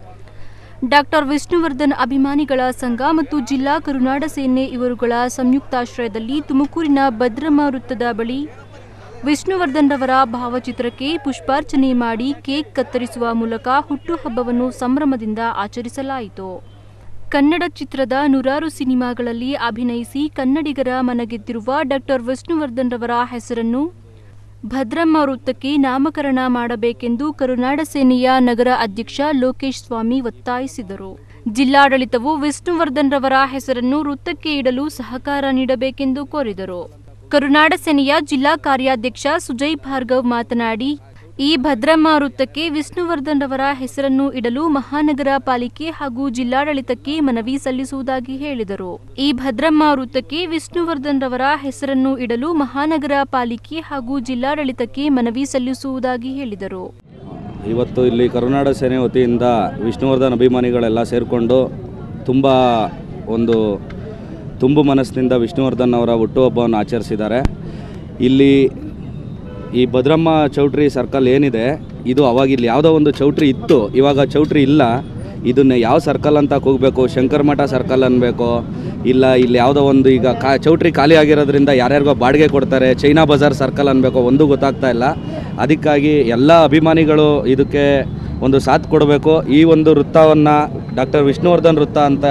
ಡಾಕ್ಟರ್ ವಿಷ್ಣುವರ್ಧನ್ ಅಭಿಮಾನಿಗಳ ಸಂಘ ಮತ್ತು ಜಿಲ್ಲಾ ಕರುನಾಡ ಸೇನೆ ಇವರುಗಳ ಸಂಯುಕ್ತಾಶ್ರಯದಲ್ಲಿ ತುಮಕೂರಿನ ಭದ್ರಮ್ಮ ವೃತ್ತದ ಬಳಿ ವಿಷ್ಣುವರ್ಧನ್ ರವರ ಭಾವಚಿತ್ರಕ್ಕೆ ಪುಷ್ಪಾರ್ಚನೆ ಮಾಡಿ ಕೇಕ್ ಕತ್ತರಿಸುವ ಮೂಲಕ ಹುಟ್ಟುಹಬ್ಬವನ್ನು ಸಂಭ್ರಮದಿಂದ ಆಚರಿಸಲಾಯಿತು ಕನ್ನಡ ಚಿತ್ರದ ನೂರಾರು ಸಿನಿಮಾಗಳಲ್ಲಿ ಅಭಿನಯಿಸಿ ಕನ್ನಡಿಗರ ಮನಗೆದ್ದಿರುವ ಡಾಕ್ಟರ್ ವಿಷ್ಣುವರ್ಧನ್ ರವರ ಹೆಸರನ್ನು ಭದ್ರಮ್ಮ ವೃತ್ತಕ್ಕೆ ನಾಮಕರಣ ಮಾಡಬೇಕೆಂದು ಕರುನಾಡ ಸೇನೆಯ ನಗರ ಅಧ್ಯಕ್ಷ ಲೋಕೇಶ್ ಸ್ವಾಮಿ ಒತ್ತಾಯಿಸಿದರು ಜಿಲ್ಲಾಡಳಿತವು ವಿಷ್ಣುವರ್ಧನ್ ರವರ ಹೆಸರನ್ನು ವೃತ್ತಕ್ಕೆ ಇಡಲು ಸಹಕಾರ ನೀಡಬೇಕೆಂದು ಕೋರಿದರು ಕರುನಾಡ ಸೇನೆಯ ಜಿಲ್ಲಾ ಕಾರ್ಯಾಧ್ಯಕ್ಷ ಸುಜಯ್ ಭಾರ್ಗವ್ ಮಾತನಾಡಿ ಈ ಭದ್ರಮ್ಮ ವೃತ್ತಕ್ಕೆ ವಿಷ್ಣುವರ್ಧನ್ ರವರ ಹೆಸರನ್ನು ಇಡಲು ಮಹಾನಗರ ಪಾಲಿಕೆ ಹಾಗೂ ಜಿಲ್ಲಾಡಳಿತಕ್ಕೆ ಮನವಿ ಸಲ್ಲಿಸುವುದಾಗಿ ಹೇಳಿದರು ಈ ಭದ್ರಮ್ಮ ವೃತ್ತಕ್ಕೆ ವಿಷ್ಣುವರ್ಧನ್ ರವರ ಹೆಸರನ್ನು ಇಡಲು ಮಹಾನಗರ ಪಾಲಿಕೆ ಹಾಗೂ ಜಿಲ್ಲಾಡಳಿತಕ್ಕೆ ಮನವಿ ಸಲ್ಲಿಸುವುದಾಗಿ ಹೇಳಿದರು ಇವತ್ತು ಇಲ್ಲಿ ಕರುನಾಡ ಸೇನೆ ವತಿಯಿಂದ ವಿಷ್ಣುವರ್ಧನ್ ಅಭಿಮಾನಿಗಳೆಲ್ಲ ಸೇರಿಕೊಂಡು ತುಂಬ ಒಂದು ತುಂಬು ಮನಸ್ಸಿನಿಂದ ವಿಷ್ಣುವರ್ಧನ್ ಅವರ ಹುಟ್ಟುಹಬ್ಬವನ್ನು ಆಚರಿಸಿದ್ದಾರೆ ಇಲ್ಲಿ ಈ ಭದ್ರಮ್ಮ ಚೌಟ್ರಿ ಸರ್ಕಲ್ ಏನಿದೆ ಇದು ಅವಾಗ ಇಲ್ಲಿ ಯಾವುದೋ ಒಂದು ಚೌಟ್ರಿ ಇತ್ತು ಇವಾಗ ಚೌಟ್ರಿ ಇಲ್ಲ ಇದನ್ನ ಯಾವ ಸರ್ಕಲ್ ಅಂತ ಕೂಗಬೇಕು ಶಂಕರ್ ಮಠ ಸರ್ಕಲ್ ಅನ್ಬೇಕು ಇಲ್ಲ ಇಲ್ಲಿ ಯಾವುದೋ ಒಂದು ಈಗ ಕಾ ಚೌಟ್ರಿ ಖಾಲಿ ಆಗಿರೋದ್ರಿಂದ ಯಾರ್ಯಾರಿಗೋ ಬಾಡಿಗೆ ಕೊಡ್ತಾರೆ ಚೈನಾ ಬಜಾರ್ ಸರ್ಕಲ್ ಅನ್ಬೇಕು ಒಂದು ಗೊತ್ತಾಗ್ತಾ ಇಲ್ಲ ಅದಕ್ಕಾಗಿ ಎಲ್ಲ ಅಭಿಮಾನಿಗಳು ಇದಕ್ಕೆ ಒಂದು ಸಾಥ್ ಕೊಡಬೇಕು ಈ ಒಂದು ವೃತ್ತವನ್ನು ಡಾಕ್ಟರ್ ವಿಷ್ಣುವರ್ಧನ್ ವೃತ್ತ ಅಂತ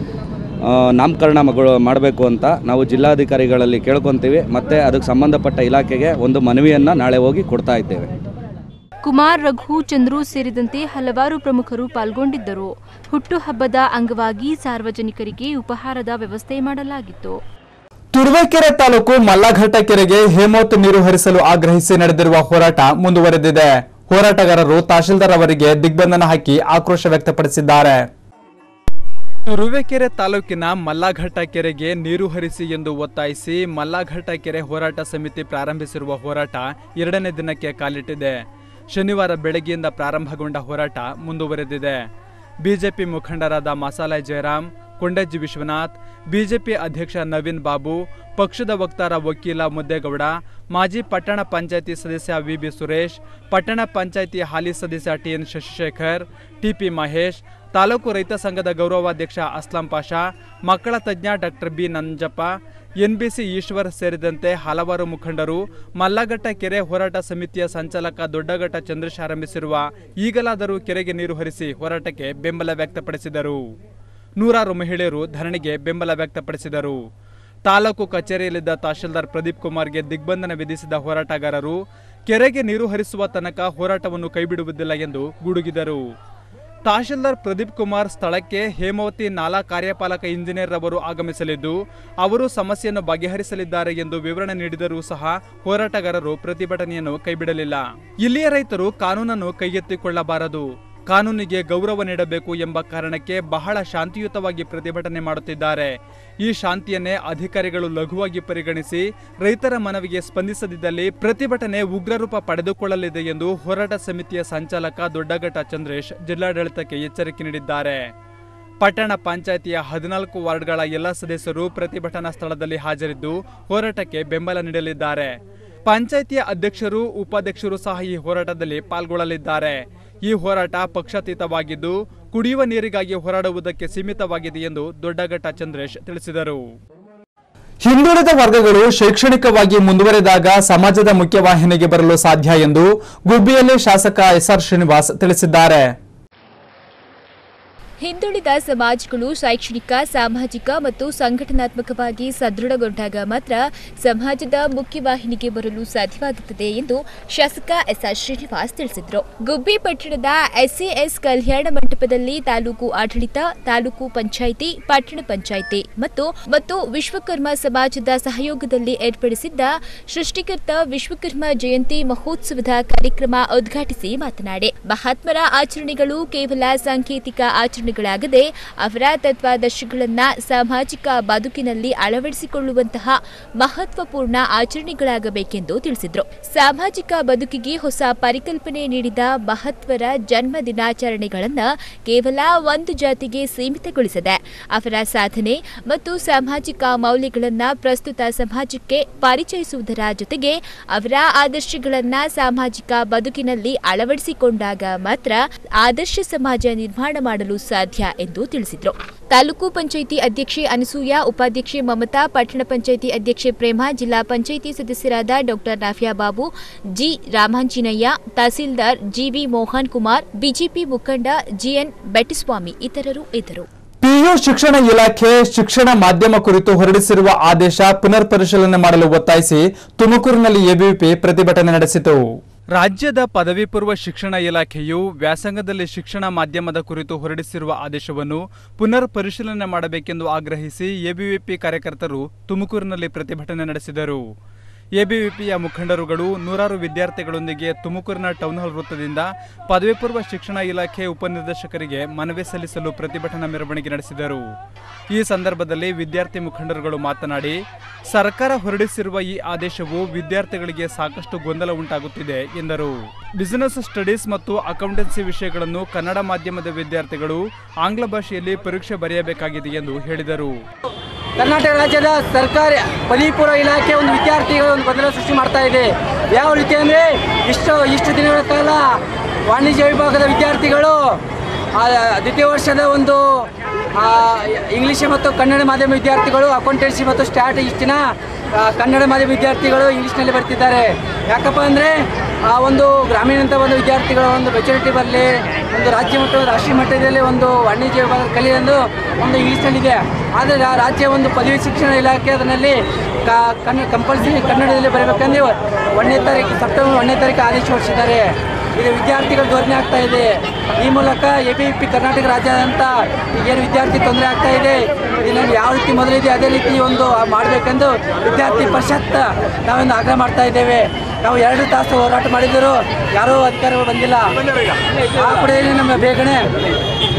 ಆ, ನಾಮಕರಣ ಮಗಳು ಮಾಡಬೇಕು ಅಂತ ನಾವು ಜಿಲ್ಲಾಧಿಕಾರಿಗಳಲ್ಲಿ ಕೇಳ್ಕೊತೀವಿ ಮತ್ತು ಅದಕ್ಕೆ ಸಂಬಂಧಪಟ್ಟ ಇಲಾಖೆಗೆ ಒಂದು ಮನವಿಯನ್ನು ನಾಳೆ ಹೋಗಿ ಕೊಡ್ತಾ ಇದ್ದೇವೆ ಕುಮಾರ್ ರಘು ಚಂದ್ರು ಸೇರಿದಂತೆ ಹಲವಾರು ಪ್ರಮುಖರು ಪಾಲ್ಗೊಂಡಿದ್ದರು ಹುಟ್ಟುಹಬ್ಬದ ಅಂಗವಾಗಿ ಸಾರ್ವಜನಿಕರಿಗೆ ಉಪಹಾರದ ವ್ಯವಸ್ಥೆ ಮಾಡಲಾಗಿತ್ತು ತುರುವೇಕೆರೆ ತಾಲೂಕು ಮಲ್ಲಘಟ್ಟ ಕೆರೆಗೆ ಹೇಮಾವತಿ ನೀರು ಹರಿಸಲು ಆಗ್ರಹಿಸಿ ನಡೆದಿರುವ ಹೋರಾಟ ಮುಂದುವರೆದಿದೆ ಹೋರಾಟಗಾರರು ತಹಶೀಲ್ದಾರ್ ಅವರಿಗೆ ದಿಗ್ಬಂಧನ ಹಾಕಿ ಆಕ್ರೋಶ ವ್ಯಕ್ತಪಡಿಸಿದ್ದಾರೆ ತುರುವೇಕೆರೆ ತಾಲೂಕಿನ ಮಲ್ಲಘಟ್ಟ ಕೆರೆಗೆ ನೀರು ಹರಿಸಿ ಎಂದು ಒತ್ತಾಯಿಸಿ ಮಲ್ಲಘಟ್ಟ ಕೆರೆ ಹೋರಾಟ ಸಮಿತಿ ಪ್ರಾರಂಭಿಸಿರುವ ಹೋರಾಟ ಎರಡನೇ ದಿನಕ್ಕೆ ಕಾಲಿಟ್ಟಿದೆ ಶನಿವಾರ ಬೆಳಗ್ಗೆಯಿಂದ ಪ್ರಾರಂಭಗೊಂಡ ಹೋರಾಟ ಮುಂದುವರೆದಿದೆ ಬಿಜೆಪಿ ಮುಖಂಡರಾದ ಮಸಾಲೆ ಜಯರಾಮ್ ಕೊಂಡಜ್ಜಿ ವಿಶ್ವನಾಥ್ ಬಿಜೆಪಿ ಅಧ್ಯಕ್ಷ ನವೀನ್ ಬಾಬು ಪಕ್ಷದ ವಕ್ತಾರ ವಕೀಲ ಮುದ್ದೇಗೌಡ ಮಾಜಿ ಪಟ್ಟಣ ಪಂಚಾಯಿತಿ ಸದಸ್ಯ ವಿಬಿ ಸುರೇಶ್ ಪಟ್ಟಣ ಪಂಚಾಯಿತಿ ಹಾಲಿ ಸದಸ್ಯ ಟಿಎನ್ ಶಶಿಶೇಖರ್ ಟಿಪಿ ಮಹೇಶ್ ತಾಲೂಕು ರೈತ ಸಂಘದ ಗೌರವಾಧ್ಯಕ್ಷ ಅಸ್ಲಾಂ ಪಾಷಾ ಮಕ್ಕಳ ತಜ್ಞ doctor B Nanjappa NBC Eshwar ಸೇರಿದಂತೆ ಹಲವಾರು ಮುಖಂಡರು ಮಲ್ಲಘಟ್ಟ ಕೆರೆ ಹೋರಾಟ ಸಮಿತಿಯ ಸಂಚಾಲಕ ದೊಡ್ಡಘಟ್ಟ ಚಂದ್ರೇಶ್ ಆರಂಭಿಸಿರುವ ಈಗಲಾದರೂ ಕೆರೆಗೆ ನೀರು ಹರಿಸಿ ಹೋರಾಟಕ್ಕೆ ಬೆಂಬಲ ವ್ಯಕ್ತಪಡಿಸಿದರು ನೂರಾರು ಮಹಿಳೆಯರು ಧರಣಿಗೆ ಬೆಂಬಲ ವ್ಯಕ್ತಪಡಿಸಿದರು ತಾಲೂಕು ಕಚೇರಿಯಲ್ಲಿದ್ದ ತಹಶೀಲ್ದಾರ್ ಪ್ರದೀಪ್ ಕುಮಾರ್ಗೆ ದಿಗ್ಬಂಧನ ವಿಧಿಸಿದ ಹೋರಾಟಗಾರರು ಕೆರೆಗೆ ನೀರು ಹರಿಸುವ ತನಕ ಹೋರಾಟವನ್ನು ಕೈಬಿಡುವುದಿಲ್ಲ ಎಂದು ಗುಡುಗಿದರು ತಹಶೀಲ್ದಾರ್ ಪ್ರದೀಪ್ ಕುಮಾರ್ ಸ್ಥಳಕ್ಕೆ ಹೇಮಾವತಿ ನಾಲಾ ಕಾರ್ಯಪಾಲಕ ಇಂಜಿನಿಯರ್ ಅವರು ಆಗಮಿಸಲಿದ್ದು ಅವರು ಸಮಸ್ಯೆಯನ್ನು ಬಗೆಹರಿಸಲಿದ್ದಾರೆ ಎಂದು ವಿವರಣೆ ನೀಡಿದರೂ ಸಹ ಹೋರಾಟಗಾರರು ಪ್ರತಿಭಟನೆಯನ್ನು ಕೈಬಿಡಲಿಲ್ಲ ಇಲ್ಲಿಯ ರೈತರು ಕಾನೂನನ್ನು ಕೈಗೆತ್ತಿಕೊಳ್ಳಬಾರದು ಕಾನೂನಿಗೆ ಗೌರವ ನೀಡಬೇಕು ಎಂಬ ಕಾರಣಕ್ಕೆ ಬಹಳ ಶಾಂತಿಯುತವಾಗಿ ಪ್ರತಿಭಟನೆ ಮಾಡುತ್ತಿದ್ದಾರೆ ಈ ಶಾಂತಿಯನ್ನೇ ಅಧಿಕಾರಿಗಳು ಲಘುವಾಗಿ ಪರಿಗಣಿಸಿ ರೈತರ ಮನವಿಗೆ ಸ್ಪಂದಿಸದಿದ್ದಲ್ಲಿ ಪ್ರತಿಭಟನೆ ಉಗ್ರರೂಪ ಪಡೆದುಕೊಳ್ಳಲಿದೆ ಎಂದು ಹೋರಾಟ ಸಮಿತಿಯ ಸಂಚಾಲಕ ದೊಡ್ಡಘಟ್ಟ ಚಂದ್ರೇಶ್ ಜಿಲ್ಲಾಡಳಿತಕ್ಕೆ ಎಚ್ಚರಿಕೆ ನೀಡಿದ್ದಾರೆ ಪಟ್ಟಣ ಪಂಚಾಯಿತಿಯ ಹದಿನಾಲ್ಕು ವಾರ್ಡ್ಗಳ ಎಲ್ಲ ಸದಸ್ಯರು ಪ್ರತಿಭಟನಾ ಸ್ಥಳದಲ್ಲಿ ಹಾಜರಿದ್ದು ಹೋರಾಟಕ್ಕೆ ಬೆಂಬಲ ನೀಡಲಿದ್ದಾರೆ ಪಂಚಾಯಿತಿಯ ಅಧ್ಯಕ್ಷರು ಉಪಾಧ್ಯಕ್ಷರು ಸಹ ಈ ಹೋರಾಟದಲ್ಲಿ ಪಾಲ್ಗೊಳ್ಳಲಿದ್ದಾರೆ ಈ ಹೋರಾಟ ಪಕ್ಷಾತೀತವಾಗಿದ್ದು ಕುಡಿಯುವ ನೀರಿಗಾಗಿ ಹೋರಾಡುವುದಕ್ಕೆ ಸೀಮಿತವಾಗಿದೆ ಎಂದು ದೊಡ್ಡಘಟ್ಟ ಚಂದ್ರೇಶ್ ತಿಳಿಸಿದರು ಹಿಂದುಳಿದ ವರ್ಗಗಳು ಶೈಕ್ಷಣಿಕವಾಗಿ ಮುಂದುವರೆದಾಗ ಸಮಾಜದ ಮುಖ್ಯವಾಹಿನಿಗೆ ಬರಲು ಸಾಧ್ಯ ಎಂದು ಗುಬ್ಬಿಯಲ್ಲಿ ಶಾಸಕ ಎಸ್ಆರ್ ಶ್ರೀನಿವಾಸ್ ತಿಳಿಸಿದ್ದಾರೆ ಹಿಂದುಳಿದ ಸಮಾಜಗಳು ಶೈಕ್ಷಣಿಕ ಸಾಮಾಜಿಕ ಮತ್ತು ಸಂಘಟನಾತ್ಮಕವಾಗಿ ಸದೃಢಗೊಂಡಾಗ ಮಾತ್ರ ಸಮಾಜದ ಮುಖ್ಯವಾಹಿನಿಗೆ ಬರಲು ಸಾಧ್ಯವಾಗುತ್ತದೆ ಎಂದು ಶಾಸಕ ಎಸ್ಆರ್ ಶ್ರೀನಿವಾಸ್ ತಿಳಿಸಿದರು ಗುಬ್ಬಿ ಪಟ್ಟಣದ ಎಸ್ಎಎಸ್ ಕಲ್ಯಾಣ ಮಂಟಪದಲ್ಲಿ ತಾಲೂಕು ಆಡಳಿತ ತಾಲೂಕು ಪಂಚಾಯಿತಿ ಪಟ್ಟಣ ಪಂಚಾಯಿತಿ ಮತ್ತು ಮತ್ತು ವಿಶ್ವಕರ್ಮ ಸಮಾಜದ ಸಹಯೋಗದಲ್ಲಿ ಏರ್ಪಡಿಸಿದ್ದ ಸೃಷ್ಟಿಕರ್ತ ವಿಶ್ವಕರ್ಮ ಜಯಂತಿ ಮಹೋತ್ಸವದ ಕಾರ್ಯಕ್ರಮ ಉದ್ಘಾಟಿಸಿ ಮಾತನಾಡಿ ಮಹಾತ್ಮರ ಆಚರಣೆಗಳು ಕೇವಲ ಸಾಂಕೇತಿಕ ಆಚರಣೆಗಳಾಗದೆ ಅವರ ತತ್ವಾದರ್ಶಗಳನ್ನ ಸಾಮಾಜಿಕ ಬದುಕಿನಲ್ಲಿ ಅಳವಡಿಸಿಕೊಳ್ಳುವಂತಹ ಮಹತ್ವಪೂರ್ಣ ಆಚರಣೆಗಳಾಗಬೇಕೆಂದು ತಿಳಿಸಿದರು ಸಾಮಾಜಿಕ ಬದುಕಿಗೆ ಹೊಸ ಪರಿಕಲ್ಪನೆ ನೀಡಿದ ಮಹತ್ವರ ಜನ್ಮ ದಿನಾಚರಣೆಗಳನ್ನ ಕೇವಲ ಒಂದು ಜಾತಿಗೆ ಸೀಮಿತಗೊಳಿಸದೆ ಅವರ ಸಾಧನೆ ಮತ್ತು ಸಾಮಾಜಿಕ ಮೌಲ್ಯಗಳನ್ನ ಪ್ರಸ್ತುತ ಸಮಾಜಕ್ಕೆ ಪರಿಚಯಿಸುವುದರ ಜೊತೆಗೆ ಅವರ ಆದರ್ಶಗಳನ್ನ ಸಾಮಾಜಿಕ ಬದುಕಿನಲ್ಲಿ ಅಳವಡಿಸಿಕೊಂಡಾಗ ಮಾತ್ರ ಆದರ್ಶ ಸಮಾಜ ನಿರ್ಮಾಣ ಮಾಡಲು ಸಾಧ್ಯ ಎಂದು ತಿಳಿಸಿದರು ತಾಲೂಕು ಪಂಚಾಯಿತಿ ಅಧ್ಯಕ್ಷೆ ಅನಸೂಯ ಉಪಾಧ್ಯಕ್ಷೆ ಮಮತಾ ಪಟ್ಟಣ ಪಂಚಾಯಿತಿ ಅಧ್ಯಕ್ಷೆ ಪ್ರೇಮ ಜಿಲ್ಲಾ ಪಂಚಾಯಿತಿ ಸದಸ್ಯರಾದ doctor Nafiya Babu G Ramanjinaiah tahsildar GV Mohan Kumar BJP ಮುಖಂಡ ಜಿಎನ್ ಬೆಟ್ಟಸ್ವಾಮಿ ಇತರರು ಇದ್ದರು ಪಿಯು ಶಿಕ್ಷಣ ಇಲಾಖೆ ಶಿಕ್ಷಣ ಮಾಧ್ಯಮ ಕುರಿತು ಹೊರಡಿಸಿರುವ ಆದೇಶ ಪುನರ್ ಪರಿಶೀಲನೆ ಮಾಡಲು ಒತ್ತಾಯಿಸಿ ತುಮಕೂರಿನಲ್ಲಿ ಎಬಿವಿಪಿ ಪ್ರತಿಭಟನೆ ನಡೆಸಿತು ರಾಜ್ಯದ ಪದವಿ ಪೂರ್ವ ಶಿಕ್ಷಣ ಇಲಾಖೆಯು ವ್ಯಾಸಂಗದಲ್ಲಿ ಶಿಕ್ಷಣ ಮಾಧ್ಯಮದ ಕುರಿತು ಹೊರಡಿಸಿರುವ ಆದೇಶವನ್ನು ಪುನರ್ ಪರಿಶೀಲನೆ ಮಾಡಬೇಕೆಂದು ಆಗ್ರಹಿಸಿ ಎಬಿವಿಪಿ ಕಾರ್ಯಕರ್ತರು ತುಮಕೂರಿನಲ್ಲಿ ಪ್ರತಿಭಟನೆ ನಡೆಸಿದರು ಎಬಿವಿಪಿಯ ಮುಖಂಡರುಗಳು ನೂರಾರು ವಿದ್ಯಾರ್ಥಿಗಳೊಂದಿಗೆ ತುಮಕೂರಿನ ಟೌನ್ ಹಾಲ್ ವೃತ್ತದಿಂದ ಪದವಿ ಪೂರ್ವ ಶಿಕ್ಷಣ ಇಲಾಖೆ ಉಪನಿರ್ದೇಶಕರಿಗೆ ಮನವಿ ಸಲ್ಲಿಸಲು ಪ್ರತಿಭಟನಾ ಮೆರವಣಿಗೆ ನಡೆಸಿದರು ಈ ಸಂದರ್ಭದಲ್ಲಿ ವಿದ್ಯಾರ್ಥಿ ಮುಖಂಡರುಗಳು ಮಾತನಾಡಿ ಸರ್ಕಾರ ಹೊರಡಿಸಿರುವ ಈ ಆದೇಶವು ವಿದ್ಯಾರ್ಥಿಗಳಿಗೆ ಸಾಕಷ್ಟು ಗೊಂದಲ ಉಂಟಾಗುತ್ತಿದೆ ಎಂದರು ಬಿಸಿನೆಸ್ ಸ್ಟಡೀಸ್ ಮತ್ತು ಅಕೌಂಟೆನ್ಸಿ ವಿಷಯಗಳನ್ನು ಕನ್ನಡ ಮಾಧ್ಯಮದ ವಿದ್ಯಾರ್ಥಿಗಳು ಆಂಗ್ಲ ಭಾಷೆಯಲ್ಲಿ ಪರೀಕ್ಷೆ ಬರೆಯಬೇಕಾಗಿದೆ ಎಂದು ಹೇಳಿದರು ಕರ್ನಾಟಕ ರಾಜ್ಯದ ಸರ್ಕಾರಿ ಪದವಿ ಪೂರ್ವ ಇಲಾಖೆ ಒಂದು ವಿದ್ಯಾರ್ಥಿಗಳು ಒಂದು ಗೊಂದಲ ಸೃಷ್ಟಿ ಮಾಡ್ತಾ ಇದೆ ಯಾವ ರೀತಿ ಅಂದರೆ ಇಷ್ಟು ಇಷ್ಟು ದಿನಗಳ ಕಾಲ ವಾಣಿಜ್ಯ ವಿಭಾಗದ ವಿದ್ಯಾರ್ಥಿಗಳು ಆ, ದ್ವಿತೀಯ ವರ್ಷದ ಒಂದು ಆ, ಇಂಗ್ಲಿಷ್ ಮತ್ತು ಕನ್ನಡ ಮಾಧ್ಯಮ ವಿದ್ಯಾರ್ಥಿಗಳು ಅಕೌಂಟೆನ್ಸಿ ಮತ್ತು ಸ್ಟಾಟ್ ಇಷ್ಟಿನ ಆ, ಕನ್ನಡ ಮಾಧ್ಯಮ ವಿದ್ಯಾರ್ಥಿಗಳು ಇಂಗ್ಲೀಷ್ನಲ್ಲಿ ಬರ್ತಿದ್ದಾರೆ ಯಾಕಪ್ಪ ಅಂದರೆ ಆ ಒಂದು ಗ್ರಾಮೀಣ ಒಂದು ವಿದ್ಯಾರ್ಥಿಗಳ ಒಂದು ಮೆಚುರಿಟಿ ಬರಲಿ ಒಂದು ರಾಜ್ಯ ಮತ್ತು ರಾಷ್ಟ್ರೀಯ ಮಟ್ಟದಲ್ಲಿ ಒಂದು ವಾಣಿಜ್ಯ ವಿಭಾಗ ಕಲಿಯಲು ಒಂದು ಇಂಗ್ಲೀಷ್ನಲ್ಲಿದೆ ಆದರೆ ರಾ- ರಾಜ್ಯ ಒಂದು ಪದವಿ ಶಿಕ್ಷಣ ಇಲಾಖೆ ಅದರಲ್ಲಿ ಕ- ಕನ್ನಡ ಕಂಪಲ್ಸರಿ ಕನ್ನಡದಲ್ಲಿ ಬರಬೇಕಂದ್ರೆ ಒಂದನೇ ತಾರೀಕು ಸೆಪ್ಟೆಂಬರ್ ಒಂದನೇ ತಾರೀಕು ಆದೇಶ ಹೊರಡಿಸಿದ್ದಾರೆ ಇದು ವಿದ್ಯಾರ್ಥಿಗಳ ಧೋರಣೆ ಆಗ್ತಾ ಇದೆ ಈ ಮೂಲಕ ಎ ಬಿ ಪಿ ಕರ್ನಾಟಕ ರಾಜ್ಯಾದ್ಯಂತ ಏನು ವಿದ್ಯಾರ್ಥಿ ತೊಂದರೆ ಆಗ್ತಾ ಇದೆ ಇದನ್ನು ಯಾವ ರೀತಿ ಮೊದಲಿದೆ ಅದೇ ರೀತಿ ಒಂದು ಮಾಡಬೇಕೆಂದು ವಿದ್ಯಾರ್ಥಿ ಪರಿಷತ್ ನಾವೊಂದು ಆಗ್ರಹ ಮಾಡ್ತಾ ಇದ್ದೇವೆ ನಾವು ಎರಡು ತಾಸು ಹೋರಾಟ ಮಾಡಿದರೂ ಯಾರೂ ಅಧಿಕಾರಿಗಳು ಬಂದಿಲ್ಲ ಆ ಕಡೆಯಲ್ಲಿ ನಮ್ಮ ಬೇಗನೆ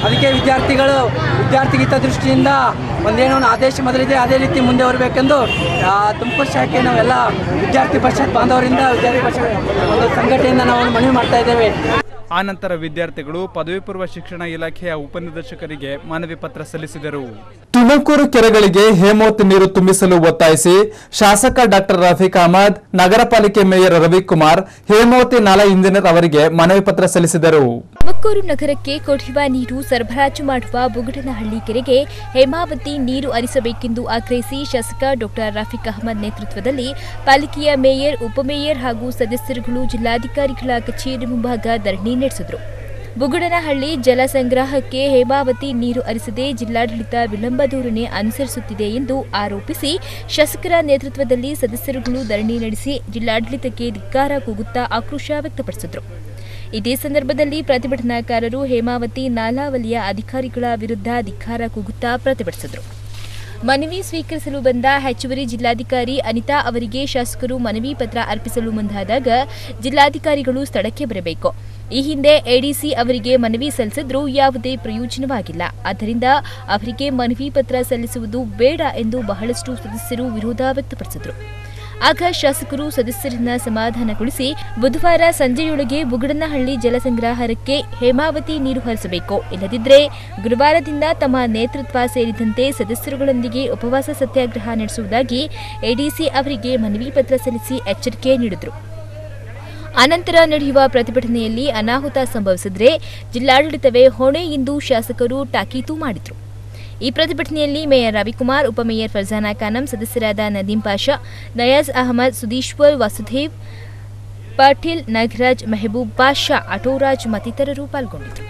ಅದಕ್ಕೆ ವಿದ್ಯಾರ್ಥಿಗಳು ವಿದ್ಯಾರ್ಥಿ ಹಿತದೃಷ್ಟಿಯಿಂದ ಒಂದೇನೋ ಒಂದು ಆದೇಶ ಮೊದಲಿದೆ ಅದೇ ರೀತಿ ಮುಂದೆ ಬರಬೇಕೆಂದು ಆ, ತುಮಕೂರು ಶಾಖೆ ನಾವೆಲ್ಲ ವಿದ್ಯಾರ್ಥಿ ಪರಿಷತ್ ಬಾಂಧವರಿಂದ ವಿದ್ಯಾರ್ಥಿ ಪರಿಷತ್ ಒಂದು ಸಂಘಟನೆಯಿಂದ ನಾವು ಮನವಿ ಮಾಡ್ತಾ ಇದ್ದೇವೆ ಆನಂತರ ವಿದ್ಯಾರ್ಥಿಗಳು ಪದವಿ ಪೂರ್ವ ಶಿಕ್ಷಣ ಇಲಾಖೆಯ ಉಪನಿರ್ದೇಶಕರಿಗೆ ಮನವಿ ಪತ್ರ ಸಲ್ಲಿಸಿದರು ತುಮಕೂರು ಕೆರೆಗಳಿಗೆ ಹೇಮಾವತಿ ನೀರು ತುಂಬಿಸಲು ಒತ್ತಾಯಿಸಿ ಶಾಸಕ ಡಾಕ್ಟರ್ ರಫೀಕ್ ಅಹಮದ್ ನಗರ ಪಾಲಿಕೆ ಮೇಯರ್ ರವಿಕುಮಾರ್ ಹೇಮಾವತಿ ನಾಲಾ ಇಂಜಿನಿಯರ್ ಅವರಿಗೆ ಮನವಿ ಪತ್ರ ಸಲ್ಲಿಸಿದರು ತುಮಕೂರು ನಗರಕ್ಕೆ ಕುಡಿಯುವ ನೀರು ಸರಬರಾಜು ಮಾಡುವ ಬುಗಡನಹಳ್ಳಿ ಕೆರೆಗೆ ಹೇಮಾವತಿ ನೀರು ಹರಿಸಬೇಕೆಂದು ಆಗ್ರಹಿಸಿ ಶಾಸಕ ಡಾಕ್ಟರ್ ರಫೀಕ್ ಅಹಮದ್ ನೇತೃತ್ವದಲ್ಲಿ ಪಾಲಿಕೆಯ ಮೇಯರ್ ಉಪಮೇಯರ್ ಹಾಗೂ ಸದಸ್ಯರುಗಳು ಜಿಲ್ಲಾಧಿಕಾರಿಗಳ ಕಚೇರಿ ಮುಂಭಾಗ ಧರಣಿ ನಡೆಸಿದರು ಬುಗುಡನಹಳ್ಳಿ ಜಲ ಸಂಗ್ರಹಕ್ಕೆ ಹೇಮಾವತಿ ನೀರು ಹರಿಸದೆ ಜಿಲ್ಲಾಡಳಿತ ವಿಳಂಬ ಧೋರಣೆ ಅನುಸರಿಸುತ್ತಿದೆ ಎಂದು ಆರೋಪಿಸಿ ಶಾಸಕರ ನೇತೃತ್ವದಲ್ಲಿ ಸದಸ್ಯರುಗಳು ಧರಣಿ ನಡೆಸಿ ಜಿಲ್ಲಾಡಳಿತಕ್ಕೆ ಧಿಕ್ಕಾರ ಕೂಗುತ್ತಾ ಆಕ್ರೋಶ ವ್ಯಕ್ತಪಡಿಸಿದರು ಇದೇ ಸಂದರ್ಭದಲ್ಲಿ ಪ್ರತಿಭಟನಾಕಾರರು ಹೇಮಾವತಿ ನಾಲಾ ವಲಯ ಅಧಿಕಾರಿಗಳ ವಿರುದ್ಧ ಧಿಕ್ಕಾರ ಕೂಗುತ್ತಾ ಪ್ರತಿಭಟಿಸಿದರು ಮನವಿ ಸ್ವೀಕರಿಸಲು ಬಂದ ಹೆಚ್ಚುವರಿ ಜಿಲ್ಲಾಧಿಕಾರಿ ಅನಿತಾ ಅವರಿಗೆ ಶಾಸಕರು ಮನವಿ ಪತ್ರ ಅರ್ಪಿಸಲು ಮುಂದಾದಾಗ ಜಿಲ್ಲಾಧಿಕಾರಿಗಳು ಸ್ಥಳಕ್ಕೆ ಬರಬೇಕು ಈ ಹಿಂದೆ ಎಡಿಸಿ ಅವರಿಗೆ ಮನವಿ ಸಲ್ಲಿಸಿದ್ರೂ ಯಾವುದೇ ಪ್ರಯೋಜನವಾಗಿಲ್ಲ ಆದ್ದರಿಂದ ಅವರಿಗೆ ಮನವಿ ಪತ್ರ ಸಲ್ಲಿಸುವುದು ಬೇಡ ಎಂದು ಬಹಳಷ್ಟು ಸದಸ್ಯರು ವಿರೋಧ ವ್ಯಕ್ತಪಡಿಸಿದರು ಆಗ ಶಾಸಕರು ಸದಸ್ಯರನ್ನ ಸಮಾಧಾನಗೊಳಿಸಿ ಬುಧವಾರ ಸಂಜೆಯೊಳಗೆ ಬುಗಡನಹಳ್ಳಿ ಜಲಸಂಗ್ರಹಕ್ಕೆ ಹೇಮಾವತಿ ನೀರು ಹರಿಸಬೇಕು ಇಲ್ಲದಿದ್ದರೆ ಗುರುವಾರದಿಂದ ತಮ್ಮ ನೇತೃತ್ವ ಸೇರಿದಂತೆ ಸದಸ್ಯರುಗಳೊಂದಿಗೆ ಉಪವಾಸ ಸತ್ಯಾಗ್ರಹ ನಡೆಸುವುದಾಗಿ ಎಡಿಸಿ ಅವರಿಗೆ ಮನವಿ ಪತ್ರ ಸಲ್ಲಿಸಿ ಎಚ್ಚರಿಕೆ ನೀಡಿದರು ಅನಂತರ ನಡೆಯುವ ಪ್ರತಿಭಟನೆಯಲ್ಲಿ ಅನಾಹುತ ಸಂಭವಿಸಿದ್ರೆ ಜಿಲ್ಲಾಡಳಿತವೇ ಹೊಣೆ ಎಂದು ಶಾಸಕರು ತಾಕೀತು ಮಾಡಿದರು ಈ ಪ್ರತಿಭಟನೆಯಲ್ಲಿ ಮೇಯರ್ ರವಿಕುಮಾರ್ ಉಪಮೇಯರ್ ಫರ್ಜಾನಾ ಖಾನಂ ಸದಸ್ಯರಾದ ನದೀಂ ಪಾಷಾ ನಯಾಜ್ ಅಹಮದ್ ಸುದೀಶ್ವರ್ ವಸುದೇವ್ ಪಾಟೀಲ್ ನಾಗರಾಜ್ ಮೆಹಬೂಬ್ ಪಾಷಾ ಆಟೋರಾಜ್ ಮತ್ತಿತರರು ಪಾಲ್ಗೊಂಡಿದ್ದರು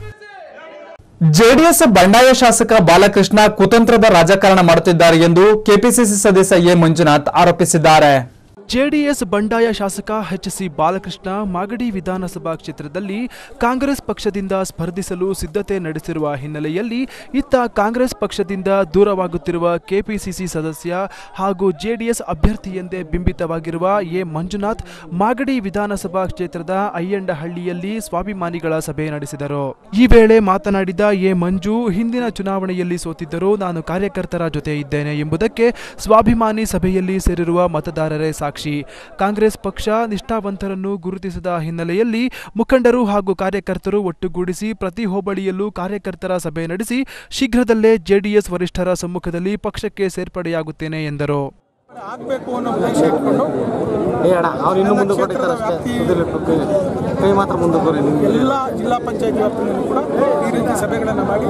ಜೆಡಿಎಸ್ ಬಂಡಾಯ ಶಾಸಕ ಬಾಲಕೃಷ್ಣ ಕುತಂತ್ರದ ರಾಜಕಾರಣ ಮಾಡುತ್ತಿದ್ದಾರೆ ಎಂದು ಕೆಪಿಸಿಸಿ ಸದಸ್ಯ ಎ ಮಂಜುನಾಥ್ ಆರೋಪಿಸಿದ್ದಾರೆ ಜೆಡಿಎಸ್ ಬಂಡಾಯ ಶಾಸಕ ಎಚ್ ಸಿ ಬಾಲಕೃಷ್ಣ ಮಾಗಡಿ ವಿಧಾನಸಭಾ ಕ್ಷೇತ್ರದಲ್ಲಿ ಕಾಂಗ್ರೆಸ್ ಪಕ್ಷದಿಂದ ಸ್ಪರ್ಧಿಸಲು ಸಿದ್ಧತೆ ನಡೆಸಿರುವ ಹಿನ್ನೆಲೆಯಲ್ಲಿ ಇತ್ತ ಕಾಂಗ್ರೆಸ್ ಪಕ್ಷದಿಂದ ದೂರವಾಗುತ್ತಿರುವ ಕೆಪಿಸಿಸಿ ಸದಸ್ಯ ಹಾಗೂ ಜೆಡಿಎಸ್ ಅಭ್ಯರ್ಥಿಯೆಂದೇ ಬಿಂಬಿತವಾಗಿರುವ ಎ ಮಂಜುನಾಥ್ ಮಾಗಡಿ ವಿಧಾನಸಭಾ ಕ್ಷೇತ್ರದ ಅಯ್ಯಂಡಹಳ್ಳಿಯಲ್ಲಿ ಸ್ವಾಭಿಮಾನಿಗಳ ಸಭೆ ನಡೆಸಿದರು ಈ ವೇಳೆ ಮಾತನಾಡಿದ ಎ ಮಂಜು ಹಿಂದಿನ ಚುನಾವಣೆಯಲ್ಲಿ ಸೋತಿದ್ದರೂ ನಾನು ಕಾರ್ಯಕರ್ತರ ಜೊತೆ ಇದ್ದೇನೆ ಎಂಬುದಕ್ಕೆ ಸ್ವಾಭಿಮಾನಿ ಸಭೆಯಲ್ಲಿ ಸೇರಿರುವ ಮತದಾರರೇ ಸಾಕ್ಷಿ ಕಾಂಗ್ರೆಸ್ ಪಕ್ಷ ನಿಷ್ಠಾವಂತರನ್ನು ಗುರುತಿಸಿದ ಹಿನ್ನೆಲೆಯಲ್ಲಿ ಮುಖಂಡರು ಹಾಗೂ ಕಾರ್ಯಕರ್ತರು ಒಟ್ಟುಗೂಡಿಸಿ ಪ್ರತಿ ಹೋಬಳಿಯಲ್ಲೂ ಕಾರ್ಯಕರ್ತರ ಸಭೆ ನಡೆಸಿ ಶೀಘ್ರದಲ್ಲೇ ಜೆಡಿಎಸ್ ವರಿಷ್ಠರ ಸಮ್ಮುಖದಲ್ಲಿ ಪಕ್ಷಕ್ಕೆ ಸೇರ್ಪಡೆಯಾಗುತ್ತೇನೆ ಎಂದರು ಆಗಬೇಕು ಅನ್ನೋ ಉದ್ದೇಶ ಇಟ್ಕೊಂಡು ಬೇಡ ಅವ್ರು ಇನ್ನೂ ಮುಂದೆ ಕೊಟ್ಟಿರ್ತಾರೆ ಅಷ್ಟೇ ಕುದುರೆ ಕೈ ಕೈ ಮಾತ್ರ ಮುಂದೆ ಕೊರಿ ನಿಮ್ಗೆ ಎಲ್ಲ ಜಿಲ್ಲಾ ಪಂಚಾಯತ್ ವ್ಯಾಪ್ತಿಯಲ್ಲೂ ಕೂಡ ಈ ರೀತಿ ಸಭೆಗಳನ್ನು ಮಾಡಿ